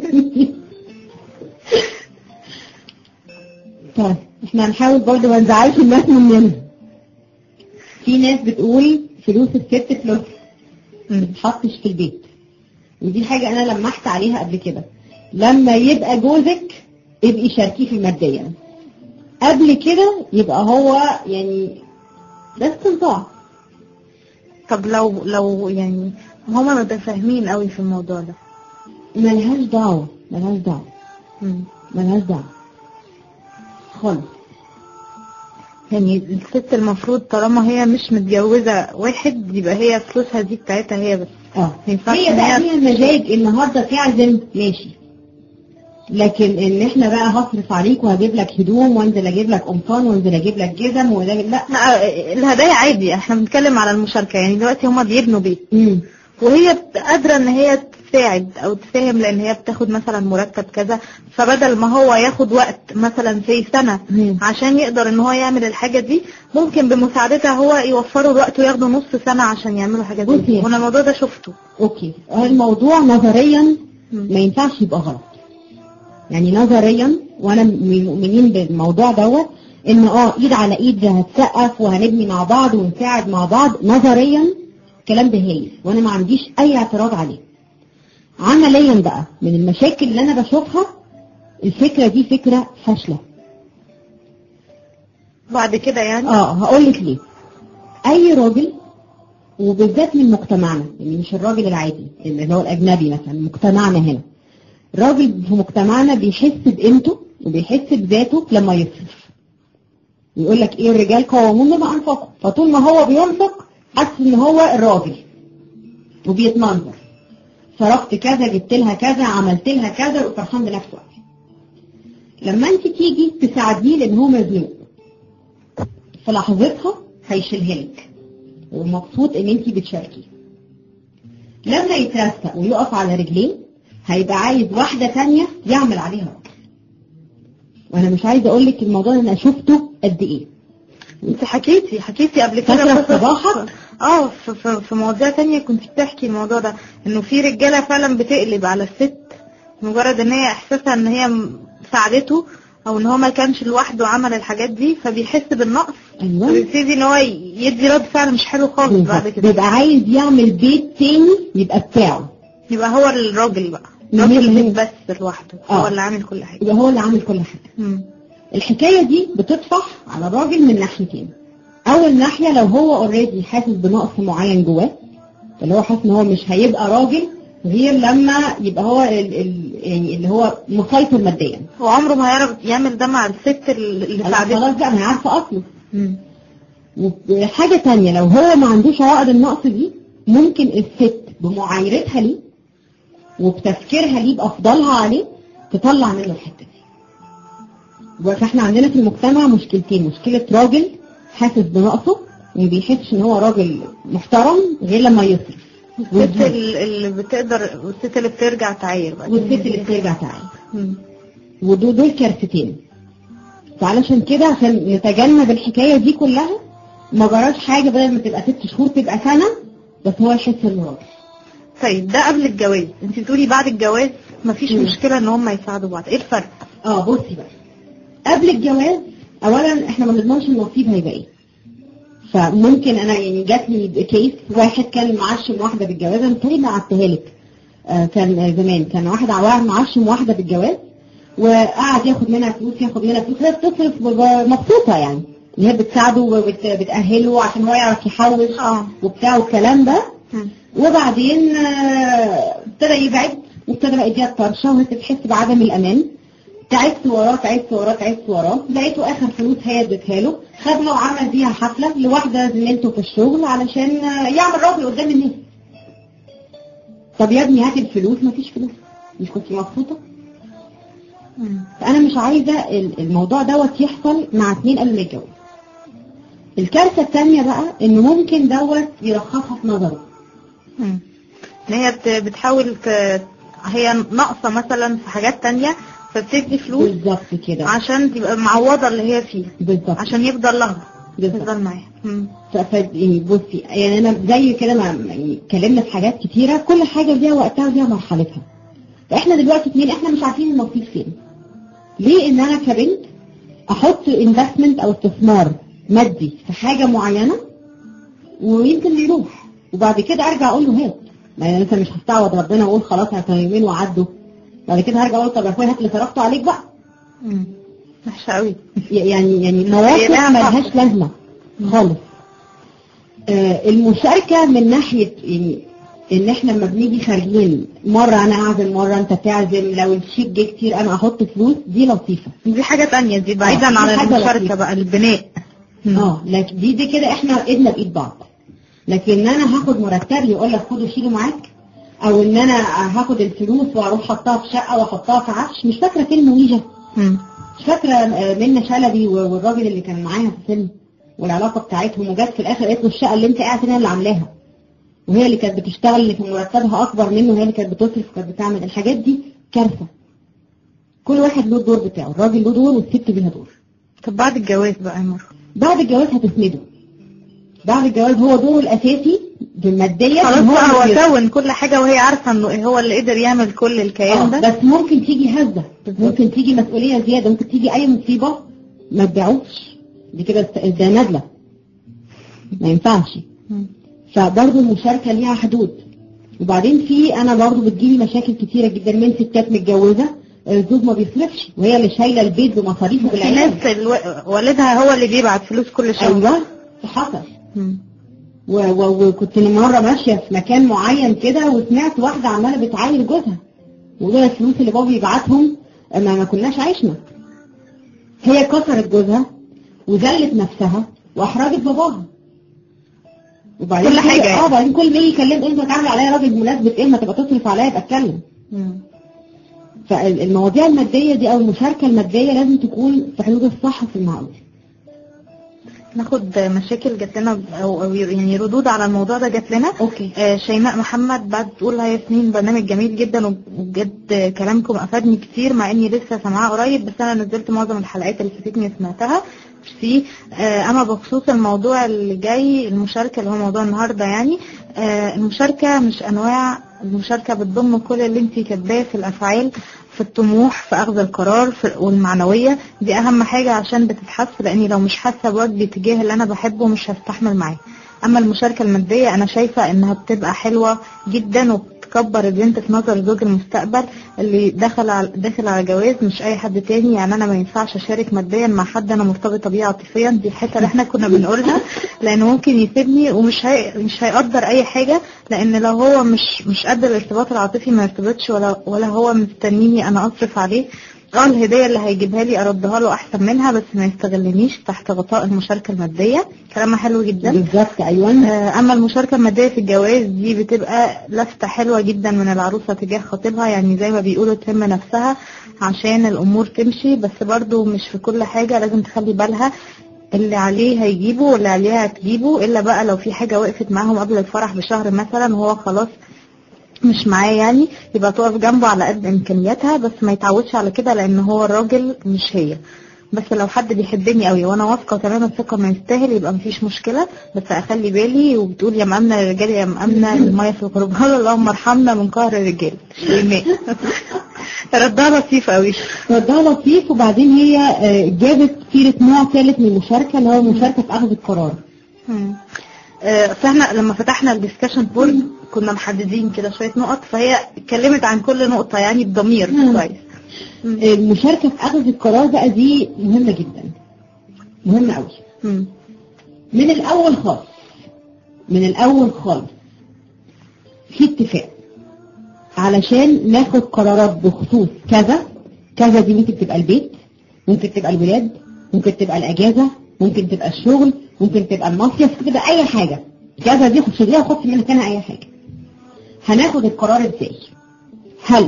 C: طيب احنا هنحاول برضه ما نزعلش الناس مننا في ناس بتقول فلوس الست فلوس ما
B: مم.
C: تتحطش في البيت ودي حاجة انا لمحت عليها قبل كده لما يبقى جوزك ابقي شاركيه في المادية قبل كده يبقى هو يعني ده استنطاع
B: طب لو لو يعني هما ما فاهمين قوي في الموضوع ده
C: ملهاش دعوة ملهاش دعوة
B: مم.
C: ملهاش دعوة خالص
B: يعني الست المفروض طالما هي مش متجوزة واحد يبقى هي فلوسها دي بتاعتها هي بس
C: اه
B: ما ينفعش
C: هي
B: إن
C: بقى
B: هي
C: فيها مزاج النهارده تعزم ماشي لكن ان احنا بقى هصرف عليك وهجيب لك هدوم وانزل اجيب لك قمصان وانزل اجيب لك جزم وده لا
B: لا الهدايا عادي احنا بنتكلم على المشاركة يعني دلوقتي هما بيبنوا بيت
C: امم
B: وهي بت- قادرة ان هي تساعد او تساهم لان هي بتاخد مثلا مرتب كذا فبدل ما هو ياخد وقت مثلا في سنة
C: مم.
B: عشان يقدر ان هو يعمل الحاجة دي ممكن بمساعدتها هو يوفروا الوقت وياخدوا نص سنة عشان يعملوا حاجة زي
C: بصي.
B: دي وانا الموضوع ده شفته
C: اوكي الموضوع نظريا
B: مم.
C: ما ينفعش يبقى غلط يعني نظريا وانا من المؤمنين بالموضوع دوت ان اه ايد على ايد هتسقف وهنبني مع بعض ونساعد مع بعض نظريا الكلام ده هايل وانا ما عنديش اي اعتراض عليه عمليا بقى من المشاكل اللي انا بشوفها الفكرة دي فكرة فاشلة
B: بعد كده يعني
C: اه هقول لك ليه اي راجل وبالذات من مجتمعنا يعني مش الراجل العادي اللي هو الاجنبي مثلا مجتمعنا هنا راجل في مجتمعنا بيحس بقيمته وبيحس بذاته لما يصرف يقول لك ايه الرجال قوامون بما انفقوا فطول ما هو بينفق حاسس ان هو الراجل وبيتمنظر صرفت كذا جبت لها كذا عملت لها كذا وفرحان بنفسه قوي. لما انت تيجي تساعديه لان هو مزنوق في لحظتها هيشيلها لك ومبسوط ان انت بتشاركي لما يترسق ويقف على رجليه هيبقى عايز واحدة تانية يعمل عليها راجل. وانا مش عايزه اقول لك الموضوع ده انا شفته قد ايه
B: انت حكيتي حكيتي قبل كده
C: فاكرة
B: قصص-
C: صباحك؟
B: اه في, في, في مواضيع تانية كنت بتحكي الموضوع ده انه في رجالة فعلا بتقلب على الست مجرد ان هي احساسها ان هي م- ساعدته او ان هو ما كانش لوحده عمل الحاجات دي فبيحس بالنقص
C: ايوه
B: فبيبتدي ان هو ي- يدي رد فعل مش حلو خالص بعد
C: بالظبط.
B: كده
C: بيبقى عايز يعمل بيت تاني يبقى بتاعه
B: يبقى هو الراجل بقى
C: من
B: راجل
C: غير
B: البيت
C: هو.
B: بس لوحده
C: آه.
B: هو اللي عامل كل حاجة
C: يبقى هو اللي عامل كل حاجه
B: مم.
C: الحكايه دي بتطفح على الراجل من ناحيتين اول ناحيه لو هو اوريدي حاسس بنقص معين جواه اللي هو حاسس ان هو مش هيبقى راجل غير لما يبقى هو ال ال يعني اللي هو مسيطر ماديا
B: هو عمره ما هيعرف يعمل ده مع الست اللي
C: أنا
B: ساعدته
C: خلاص بقى انا عارفه اصله
B: مم.
C: وحاجة تانية لو هو ما عندوش عقد النقص دي ممكن الست بمعايرتها ليه وبتفكيرها ليه بأفضلها عليه تطلع منه الحتة دي فاحنا عندنا في المجتمع مشكلتين مشكلة راجل حاسس بنقصه وما بيحسش ان هو راجل محترم غير لما يصرف
B: والست ال- اللي بتقدر والست اللي بترجع تعاير بقى
C: والست اللي بترجع تعالي
B: مم.
C: ودول دول كارثتين فعلشان كده عشان نتجنب الحكاية دي كلها ما جراش حاجة بدل ما تبقى ست شهور تبقى سنة بس هو يحس انه راجل
B: طيب ده قبل الجواز انت بتقولي بعد الجواز مفيش
C: مم.
B: مشكلة ان هم يساعدوا بعض ايه الفرق
C: اه بصي بقى قبل الجواز اولا احنا ما نضمنش النصيب هيبقى ايه فممكن انا يعني جات لي كيس واحد كان معشم واحده بالجواز انا تقريبا قعدتها لك آه كان آه، زمان كان واحد عوار معشم واحده بالجواز وقعد ياخد منها فلوس ياخد منها فلوس هي بتصرف وب- مبسوطه يعني ان هي بتساعده وبتاهله عشان هو يعرف يحوش
B: اه
C: وبتاع والكلام ده
B: مم.
C: وبعدين آه، ابتدى يبعد وابتدى بقى يديها الطرشه وهي تحس بعدم الامان تعبت وراه تعبت وراه تعبت وراه لقيته اخر فلوس هي ادتها له خدها وعمل بيها حفله لواحده زميلته في الشغل علشان آه، يعمل راجل قدام الناس طب يا ابني هات الفلوس مفيش فلوس مش كنت مبسوطه
B: مم.
C: فانا مش عايزه ال- الموضوع دوت يحصل مع اتنين قبل ما يتجوزوا الكارثه الثانيه بقى ان ممكن دوت يرخصها في نظره
B: مم. ان هي بت- بتحاول ت... هي ناقصة مثلا في حاجات تانية فبتدي فلوس
C: بالظبط كده
B: عشان تبقى معوضة اللي هي فيها
C: بالظبط
B: عشان يفضل لها
C: بالظبط.
B: يفضل معاها مم.
C: ف- ف- يعني بصي يعني انا زي كده ما يعني اتكلمنا في حاجات كتيره كل حاجه ليها وقتها وليها مرحلتها فاحنا دلوقتي اتنين احنا مش عارفين النصيب فين ليه ان انا كبنت احط انفستمنت او استثمار مادي في حاجه معينه ويمكن يروح وبعد كده ارجع اقول له هات ما انا لسه مش هستعوض ربنا واقول خلاص كانوا يومين وعدوا بعد كده هرجع اقول طب يا اخويا هات اللي صرفته عليك بقى
B: مم. وحشة قوي
C: يعني يعني
B: هي
C: مواقف
B: لها
C: ملهاش
B: حق.
C: لازمه خالص آه، المشاركه من ناحيه يعني ان احنا لما بنيجي خارجين مره انا اعزم مره انت تعزم لو الشيك جه كتير انا احط فلوس دي لطيفه
B: دي حاجة تانية دي بعيدا
C: آه، دي
B: عن
C: حاجة
B: المشاركة
C: لطيفة.
B: بقى البناء مم.
C: اه لكن دي دي كده احنا ايدنا بايد بعض لكن ان انا هاخد مرتبي يقول لك خده شيله معاك او ان انا هاخد الفلوس واروح احطها في شقه واحطها في عفش مش فاكره فيلم ويجا
B: مم.
C: مش فاكره آه، منى شلبي و- والراجل اللي كان معاها في الفيلم والعلاقه بتاعتهم وجت في الاخر قالت له الشقه اللي انت قاعد فيها اللي عاملاها وهي اللي كانت بتشتغل اللي كان مرتبها اكبر منه وهي اللي كانت بتصرف وكانت بتعمل الحاجات دي كارثه كل واحد له الدور بتاعه الراجل له دور والست ليها دور
B: طب بعد الجواز بقى يا مروة
C: بعد الجواز هتسنده بعد الجواز هو دوره الاساسي بالماديه
B: خلاص
C: إن هو
B: بقى
C: اللي
B: هو كون كل حاجة وهي عارفة انه هو اللي قدر يعمل كل الكيان
C: آه،
B: ده
C: بس ممكن تيجي هزة ممكن تيجي مسؤولية زيادة ممكن تيجي أي مصيبة ما تبيعوش دي كده است- ده ندلة ما ينفعش
B: مم.
C: فبرضه المشاركة ليها حدود وبعدين في أنا برضه بتجيلي مشاكل كتيرة جدا من ستات متجوزة آه، الزوج ما بيصرفش وهي اللي شايلة البيت بمصاريفه
B: في
C: بالعيال
B: ناس الو... والدها هو اللي بيبعت فلوس كل شهر
C: أيوه حصل
B: مم.
C: و- و- وكنت مرة ماشية في مكان معين كده وسمعت واحدة عمالة بتعاير جوزها ودول الفلوس اللي بابا يبعتهم ما, ما كناش عشنا هي كسرت جوزها وذلت نفسها واحرجت باباها وبعدين
B: كل حاجة
C: اه
B: يعني.
C: بعدين كل ما يجي يكلم انت تعمل عليا راجل بمناسبة ايه ما تبقى تصرف عليا يبقى اتكلم
B: مم.
C: فالمواضيع المادية دي او المشاركة المادية لازم تكون في حدود الصح في المعقول
B: ناخد مشاكل جات لنا او أو يعني ردود على الموضوع ده جات لنا
C: اوكي
B: آه، شيماء محمد بعد تقول يا ياسمين برنامج جميل جدا وبجد كلامكم افادني كتير مع اني لسه سامعاه قريب بس انا نزلت معظم الحلقات اللي فاتتني سمعتها في آه، اما بخصوص الموضوع اللي جاي المشاركه اللي هو موضوع النهارده يعني آه، المشاركه مش انواع المشاركه بتضم كل اللي انت كاتباه في الافعال في الطموح في اخذ القرار في والمعنويه دي اهم حاجه عشان بتتحس لاني لو مش حاسه بواجبي تجاه اللي انا بحبه مش هستحمل معاه اما المشاركه الماديه انا شايفه انها بتبقى حلوه جدا وبتكبر البنت في نظر زوج المستقبل اللي دخل على داخل على جواز مش اي حد تاني يعني انا ما ينفعش اشارك ماديا مع حد انا مرتبطه بيه عاطفيا دي الحته اللي احنا كنا بنقولها لانه ممكن يسيبني ومش هي مش هيقدر اي حاجه لان لو هو مش مش قد الارتباط العاطفي ما يرتبطش ولا ولا هو مستنيني انا اصرف عليه اه الهدية اللي هيجيبها لي اردها له احسن منها بس ما يستغلنيش تحت غطاء المشاركة المادية كلامها حلو جدا
C: بالظبط ايوه
B: آه، اما المشاركة المادية في الجواز دي بتبقى لفتة حلوة جدا من العروسة تجاه خطيبها يعني زي ما بيقولوا تهم نفسها عشان الامور تمشي بس برضو مش في كل حاجة لازم تخلي بالها اللي عليه هيجيبه واللي عليها هتجيبه الا بقى لو في حاجة وقفت معاهم قبل الفرح بشهر مثلا وهو خلاص مش معاه يعني يبقى تقف جنبه على قد امكانياتها بس ما يتعودش على كده لان هو الراجل مش هي بس لو حد بيحبني قوي وانا واثقه تمام الثقه ما يستاهل يبقى مفيش مشكله بس اخلي بالي وبتقول يا مأمنة الرجال يا مأمنة الميه في الغرب قال اللهم ارحمنا من قهر الرجال شيماء ردها لطيف قوي
C: ردها لطيف وبعدين هي آه، جابت سيرة نوع ثالث من المشاركة اللي هو المشاركة في أخذ القرار
B: مم. آه، فاحنا لما فتحنا الديسكشن بورد كنا محددين كده شويه نقط فهي اتكلمت عن كل نقطه يعني بضمير
C: مم.
B: كويس مم.
C: المشاركة في أخذ القرار بقى دي مهمة جدا مهمة قوي
B: مم.
C: من الأول خالص من الأول خالص في اتفاق علشان ناخد قرارات بخصوص كذا كذا دي ممكن تبقى البيت ممكن تبقى الولاد ممكن تبقى الأجازة ممكن تبقى الشغل ممكن تبقى المصيف ممكن تبقى أي حاجة كذا دي خد ليها خد من مكانها أي حاجة هناخد القرار ازاي هل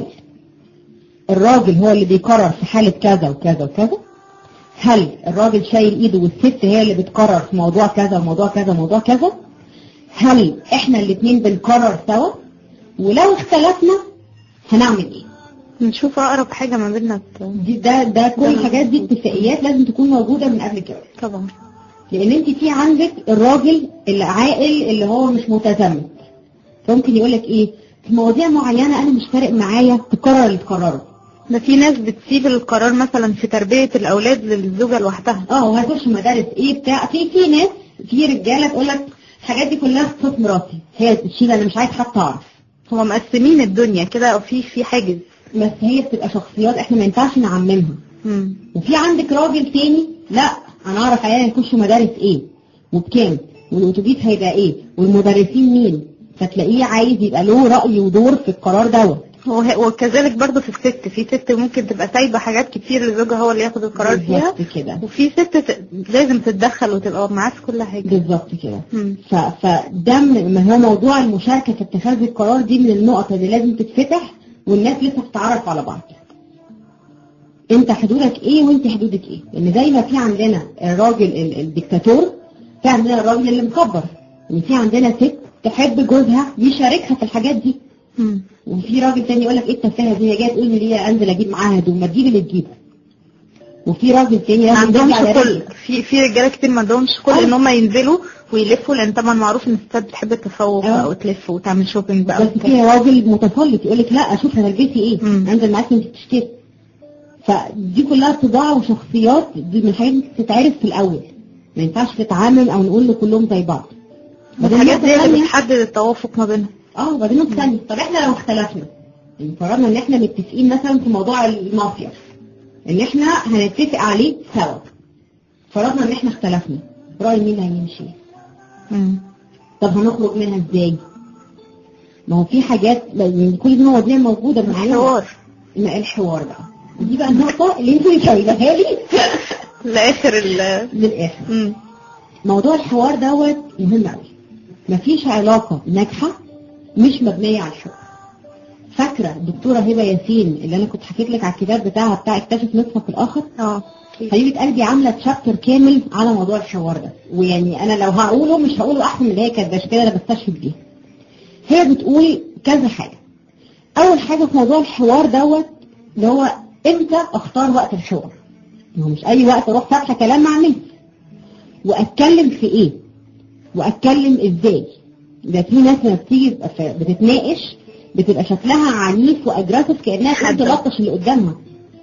C: الراجل هو اللي بيقرر في حالة كذا وكذا وكذا هل الراجل شايل ايده والست هي اللي بتقرر في موضوع كذا وموضوع كذا وموضوع كذا هل احنا الاتنين بنقرر سوا ولو اختلفنا هنعمل ايه
B: نشوف اقرب حاجه ما بيننا ت-
C: دي ده ده كل الحاجات دي اتفاقيات لازم تكون موجودة من قبل الجواز
B: طبعا
C: لان انت في عندك الراجل العاقل اللي هو مش متزمت فممكن يقول لك ايه في مواضيع معينة انا مش فارق معايا تقرر اللي تقرره
B: ده في ناس بتسيب القرار مثلا في تربيه الاولاد للزوجه لوحدها
C: اه وهتخش مدارس ايه بتاع في في ناس في رجاله تقول لك الحاجات دي كلها في صوت مراتي هي تشيل انا مش عايز حتى اعرف
B: هما مقسمين الدنيا كده في في حاجز
C: بس هي بتبقى شخصيات احنا ما ينفعش نعممها
B: مم.
C: وفي عندك راجل تاني لا انا اعرف عيالي يخشوا مدارس ايه وبكام والاتوبيس هيبقى ايه والمدرسين مين فتلاقيه عايز يبقى له راي ودور في القرار دوت
B: وه- وكذلك برضه في الست في ست ممكن تبقى سايبه حاجات كتير لزوجها هو اللي ياخد القرار فيها
C: بالظبط كده
B: وفي ست ت- لازم تتدخل وتبقى معاه في كل حاجه
C: بالظبط كده
B: مم.
C: ف... فده من ما هو موضوع المشاركة في اتخاذ القرار دي من النقط اللي لازم تتفتح والناس لسه بتتعرف على بعض انت حدودك ايه وانت حدودك ايه لان زي ما في عندنا الراجل ال- الدكتاتور في عندنا الراجل اللي مكبر يعني في عندنا ست تحب جوزها يشاركها في الحاجات دي
B: مم.
C: وفي راجل تاني يقول لك ايه التفاهه دي هي جايه تقول لي ليه انزل اجيب معاها هدوم ما تجيب اللي تجيبه وفي راجل تاني
B: ما
C: لازم
B: عندهمش
C: يرجع على
B: كل
C: رجله.
B: في في رجاله كتير ما عندهمش كل
C: أيوة.
B: ان هم ينزلوا ويلفوا لان طبعا معروف ان الستات بتحب التفوق
C: أه.
B: بقى وتلف وتعمل شوبينج بقى
C: بس
B: وكده.
C: في راجل متسلط يقول لك لا اشوف هتلبسي ايه
B: مم.
C: انزل معاكي انت تشتري فدي كلها طباع وشخصيات دي من الحاجات اللي بتتعرف في الاول ما ينفعش تتعامل او نقول له كلهم زي بعض بعدين
B: الحاجات
C: نقطة
B: دي اللي
C: تانية-
B: بتحدد التوافق ما بينهم
C: اه وبعدين نقطة ثانيه طب احنا لو اختلفنا يعني فرضنا ان احنا متفقين مثلا في موضوع المافيا ان احنا هنتفق عليه سوا فرضنا ان احنا اختلفنا رأي مين هيمشي
B: مم.
C: طب هنخرج منها ازاي ما هو في حاجات يعني كل دي مواضيع موجودة معانا
B: حوار
C: ما الحوار بقى دي بقى النقطة اللي انتوا شايلها لي
B: لاخر ال
C: للآخر
B: مم.
C: موضوع الحوار دوت مهم قوي مفيش علاقة ناجحة مش مبنية على الحوار فاكرة الدكتورة هبة ياسين اللي انا كنت حكيت لك على الكتاب بتاعها بتاع اكتشف نصفك الاخر
B: اه
C: حبيبة قلبي عاملة تشابتر كامل على موضوع الحوار ده ويعني انا لو هقوله مش هقوله احسن من اللي هي كانت عشان كده انا بستشهد بيها هي بتقول كذا حاجة اول حاجة في موضوع الحوار دوت اللي هو امتى اختار وقت الحوار ما هو مش اي وقت اروح فاتحة كلام مع الناس واتكلم في ايه واتكلم ازاي ده في ناس لما بتيجي بتبقى ف- بتتناقش بتبقى شكلها عنيف واجريسيف كانها تقوم
B: حادة.
C: تلطش اللي قدامها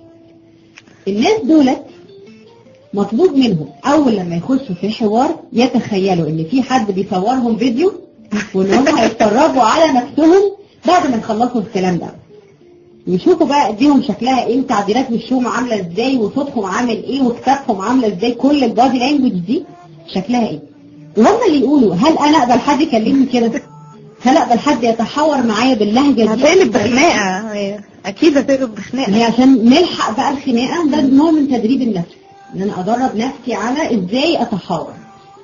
C: الناس دولت مطلوب منهم اول لما يخشوا في حوار يتخيلوا ان في حد بيصورهم فيديو وان هم هيتفرجوا على نفسهم بعد ما يخلصوا الكلام ده يشوفوا بقى ايديهم شكلها ايه وتعبيرات وشهم عامله ازاي وصوتهم عامل ايه وكتابهم عامله ازاي كل البادي لانجوج دي شكلها ايه وهم اللي يقولوا هل انا اقبل حد يكلمني كده هل اقبل حد يتحاور معايا باللهجه دي
B: هتقلب بخناقه هي. اكيد هتقلب بخناقه
C: هي عشان نلحق بقى الخناقه ده نوع من تدريب النفس ان انا ادرب نفسي على ازاي اتحاور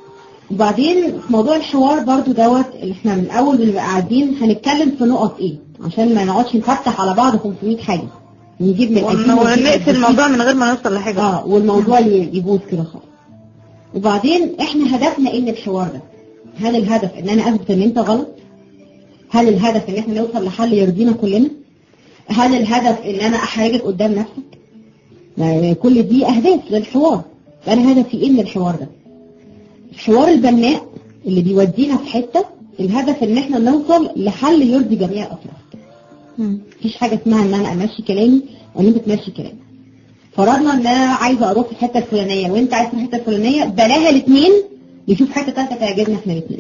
C: وبعدين في موضوع الحوار برضو دوت اللي احنا من اول بنبقى قاعدين هنتكلم في نقط ايه عشان ما نقعدش نفتح على بعض 500 حاجه نجيب من القديم ونجيب من
B: ونقفل
C: الجديد.
B: الموضوع من غير ما نوصل لحاجه
C: اه والموضوع ي- يبوظ كده خالص وبعدين احنا هدفنا ايه من الحوار ده هل الهدف ان انا اثبت ان انت غلط هل الهدف ان احنا نوصل لحل يرضينا كلنا هل الهدف ان انا احرجك قدام نفسك يعني كل دي اهداف للحوار فانا هدفي ايه من الحوار ده الحوار البناء اللي بيودينا في حته الهدف ان احنا نوصل لحل يرضي جميع الاطراف
B: مم.
C: مفيش حاجة اسمها ان انا امشي كلامي وان انت تمشي كلامي فرضنا ان انا عايزة اروح في الحتة الفلانية وانت عايز في الحتة الفلانية بلاها الاثنين نشوف حتة تالتة تعجبنا احنا الاثنين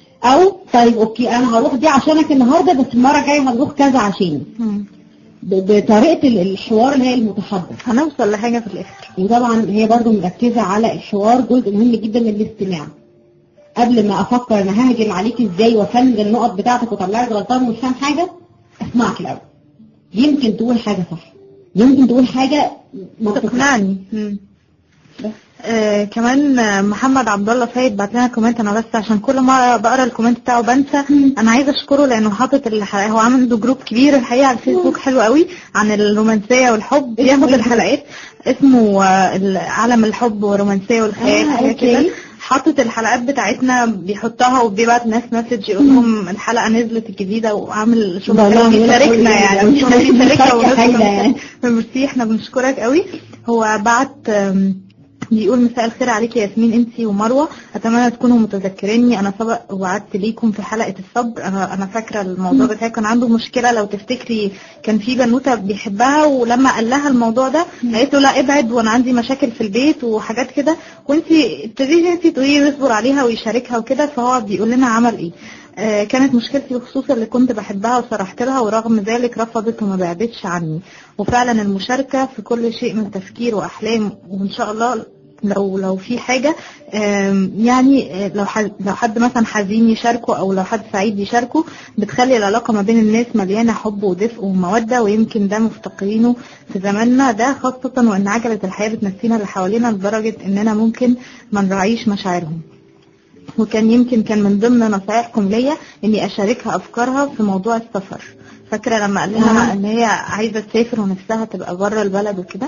C: او طيب اوكي انا هروح دي عشانك النهاردة بس المرة الجاية هنروح كذا عشاني
B: مم.
C: ب- بطريقة ال- الحوار اللي هي المتحضر
B: هنوصل لحاجه في الاخر
C: وطبعا هي برضو مركزة على الحوار جزء مهم جدا من الاستماع قبل ما افكر انا ههجم عليك ازاي وافند النقط بتاعتك واطلعك غلطان ومش فاهم حاجة اسمعك الاول يمكن تقول حاجة صح يمكن تقول حاجة منطقية
B: تقنعني مم.
C: بس.
B: آه كمان آه، محمد عبد الله سيد بعت لنا كومنت انا بس عشان كل مره بقرا الكومنت بتاعه بنسى
C: مم.
B: انا عايزه اشكره لانه حاطط الحلقه هو عنده جروب كبير الحقيقه على الفيسبوك حلو قوي عن الرومانسيه والحب
C: اسمه
B: بياخد
C: إيه؟
B: الحلقات اسمه آه، ال- عالم الحب والرومانسيه والخيال
C: آه،
B: حاجه
C: أوكي.
B: كده حاطط الحلقات بتاعتنا بيحطها وبيبعت ناس مسج يقول لهم الحلقه نزلت الجديده وعامل شغل
C: والله
B: حلو.
C: يقول لك
B: بيشاركنا
C: قوي
B: يعني
C: يعني.
B: بيشاركنا
C: مشاركة
B: ونشكر
C: هايلة يعني.
B: ميرسي احنا بنشكرك قوي هو بعت آم، بيقول مساء الخير عليك يا ياسمين انتي ومروه اتمنى تكونوا متذكريني انا سبق وعدت ليكم في حلقه الصبر انا انا فاكره الموضوع بتاعي كان عنده مشكله لو تفتكري كان في بنوته بيحبها ولما قال لها الموضوع ده قالت له لا ابعد وانا عندي مشاكل في البيت وحاجات كده وانتي ابتديتي انتي تقولي له يصبر عليها ويشاركها وكده فهو بيقول لنا عمل ايه آه، كانت مشكلتي بخصوص اللي كنت بحبها وصرحت لها ورغم ذلك رفضت وما بعدتش عني وفعلا المشاركة في كل شيء من تفكير وأحلام وإن شاء الله لو لو في حاجة آم، يعني آه، لو حد لو حد مثلا حزين يشاركه أو لو حد سعيد يشاركه بتخلي العلاقة ما بين الناس مليانة حب ودفء ومودة ويمكن ده مفتقرينه في زماننا ده خاصة وإن عجلة الحياة بتنسينا اللي حوالينا لدرجة إننا ممكن ما نراعيش مشاعرهم وكان يمكن كان من ضمن نصايحكم ليا اني اشاركها افكارها في موضوع السفر فاكره لما قال لها
C: آه.
B: ان هي عايزه تسافر ونفسها تبقى بره البلد وكده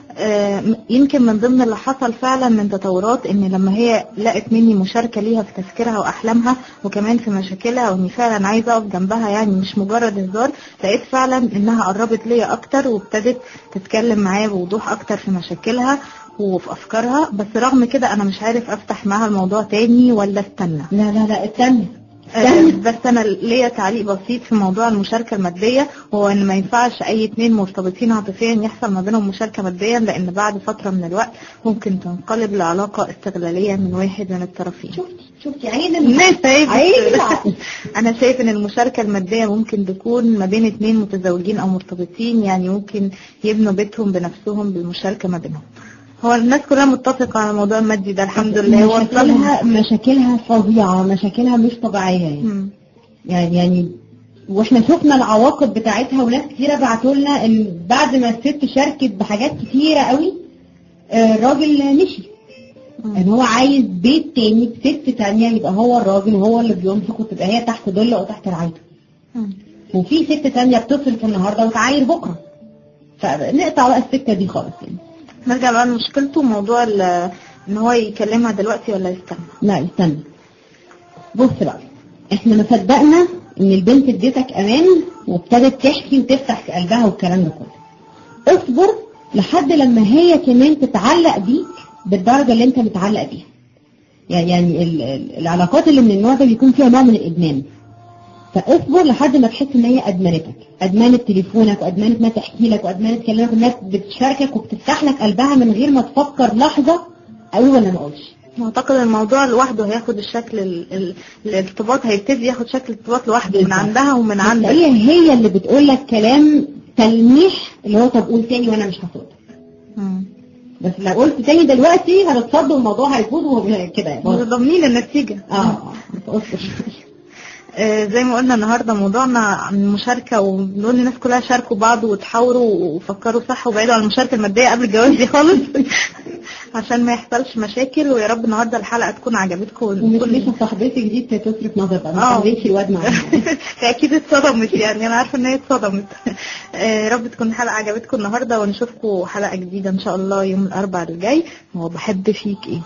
B: آه، يمكن من ضمن اللي حصل فعلا من تطورات ان لما هي لقت مني مشاركه ليها في تفكيرها واحلامها وكمان في مشاكلها واني فعلا عايزه اقف جنبها يعني مش مجرد هزار لقيت فعلا انها قربت ليا اكتر وابتدت تتكلم معايا بوضوح اكتر في مشاكلها وفي افكارها بس رغم كده انا مش عارف افتح معاها الموضوع تاني ولا استنى
C: لا لا لا استنى
B: آه،
C: استنى
B: بس انا ليا تعليق بسيط في موضوع المشاركه الماديه هو ان ما ينفعش اي اتنين مرتبطين عاطفيا يحصل ما بينهم مشاركه ماديا لان بعد فتره من الوقت ممكن تنقلب لعلاقه استغلاليه من واحد من الطرفين
C: شفتي شفتي عين
B: الناس شايف
C: عين العقل.
B: انا شايف ان المشاركه الماديه ممكن تكون ما بين اتنين متزوجين او مرتبطين يعني ممكن يبنوا بيتهم بنفسهم بالمشاركه ما بينهم هو الناس كلها متفقه على الموضوع المادي ده الحمد لله هو
C: مشاكلها مشاكلها فظيعة مشاكلها مش طبيعية يعني
B: مم.
C: يعني يعني واحنا شفنا العواقب بتاعتها وناس كتيرة بعتوا لنا ان بعد ما الست شاركت بحاجات كتيرة قوي آه، الراجل مشي ان هو عايز بيت تاني بست تانية يبقى هو الراجل وهو اللي بينفق وتبقى هي تحت ظل او تحت رعايته
B: مم.
C: وفي ست تانية بتصرف النهارده وتعاير بكره فنقطع بقى السكة دي خالص يعني
B: نرجع بقى لمشكلته موضوع ال- ان هو يكلمها دلوقتي ولا يستنى
C: لا استنى بص بقى احنا ما صدقنا ان البنت اديتك امان وابتدت تحكي وتفتح في قلبها والكلام ده كله اصبر لحد لما هي كمان تتعلق بيك بالدرجه اللي انت متعلق بيها يعني يعني ال- ال- العلاقات اللي من النوع ده بيكون فيها نوع من الادمان فاصبر لحد ما تحس ان هي ادمنتك ادمنت تليفونك وادمنت انها تحكي لك وادمنت كلامك انها بتشاركك وبتفتح لك قلبها من غير ما تفكر لحظه اقول ولا ما اقولش
B: اعتقد الموضوع لوحده هياخد الشكل ال... ال... الارتباط هيبتدي ياخد شكل الارتباط لوحده من
C: بالظبط.
B: عندها ومن عندك
C: هي هي اللي بتقول لك كلام تلميح اللي هو طب قول تاني وانا مش هصد
B: مم.
C: بس لو قلت تاني دلوقتي هنتصد والموضوع هيفوت وكده يعني
B: مش ضامنين النتيجة
C: اه اصبر
B: آه، زي ما قلنا النهارده موضوعنا عن المشاركه وبنقول للناس كلها شاركوا بعض وتحاوروا وفكروا صح وبعدوا عن المشاركه الماديه قبل الجواز دي خالص عشان ما يحصلش مشاكل ويا رب النهارده الحلقه تكون عجبتكم
C: ومش
B: ونكون-
C: لسه صاحبتك دي تصرف نظر بقى ما
B: آه.
C: تخليش الواد معاها
B: هي اكيد اتصدمت يعني انا عارفه ان هي اتصدمت آه، يا رب تكون الحلقه عجبتكم النهارده ونشوفكم حلقه جديده ان شاء الله يوم الاربعاء الجاي هو بحب فيك ايه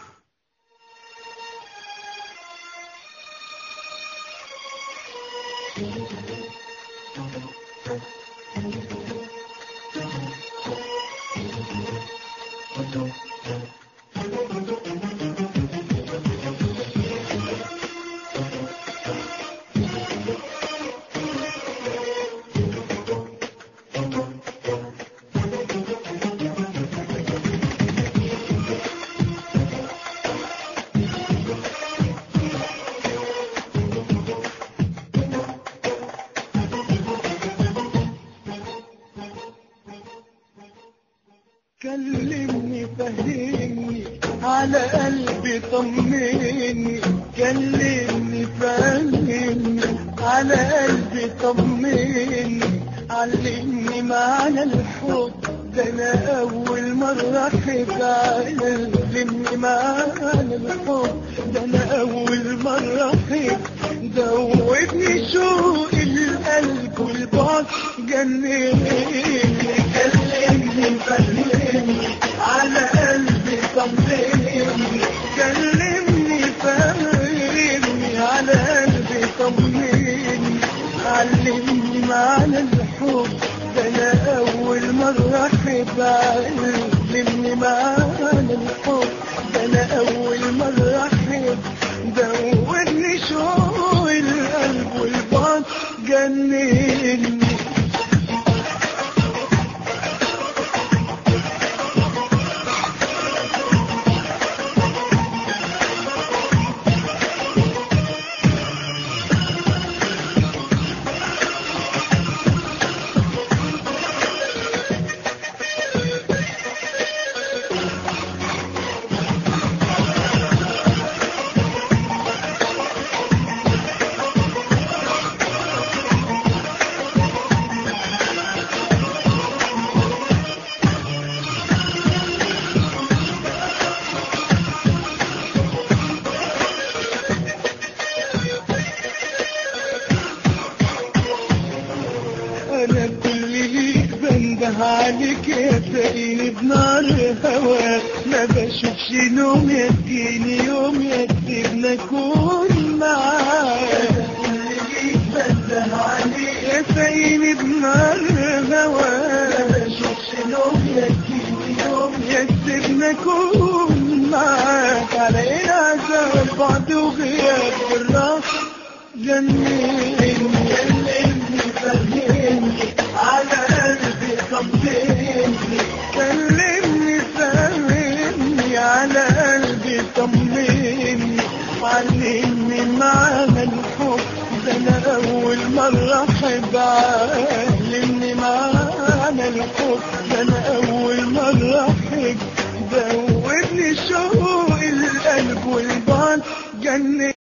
E: كلمني فهمني على قلبي طمني كلمني فهمني على قلبي طمني علمني معنى الحب ده انا اول مرة احب علمني معنى الحب ده انا اول مرة احب دوبني شوق القلب والبعد جنني كلمني فهمني على قلبي طمني كلمني فهمني على قلبي طمني علمني معنى الحب ده انا اول مرة احب علمني معنى الحب ده انا اول مرة احب دوبني شوق القلب والبعد جنني انا كل ليك بنده عليك يا تلاقيني بنار هواك ما بشوفش نوم يديني يوم يكتبنا اكون معاك كل ليك بنده عليك يا تلاقيني بنار هواك ما بشوفش نوم يديني يوم يكتبنا اكون معاك على ايه عذاب بعد وغياب بالراحه جنني كلمني فهمني على قلبي طمني كلمني فهمني على قلبي طمني علمني معنى الحب ده انا اول مرة احب علمني معنى الحب ده انا اول مرة احب دوبني شوق القلب والبال جنني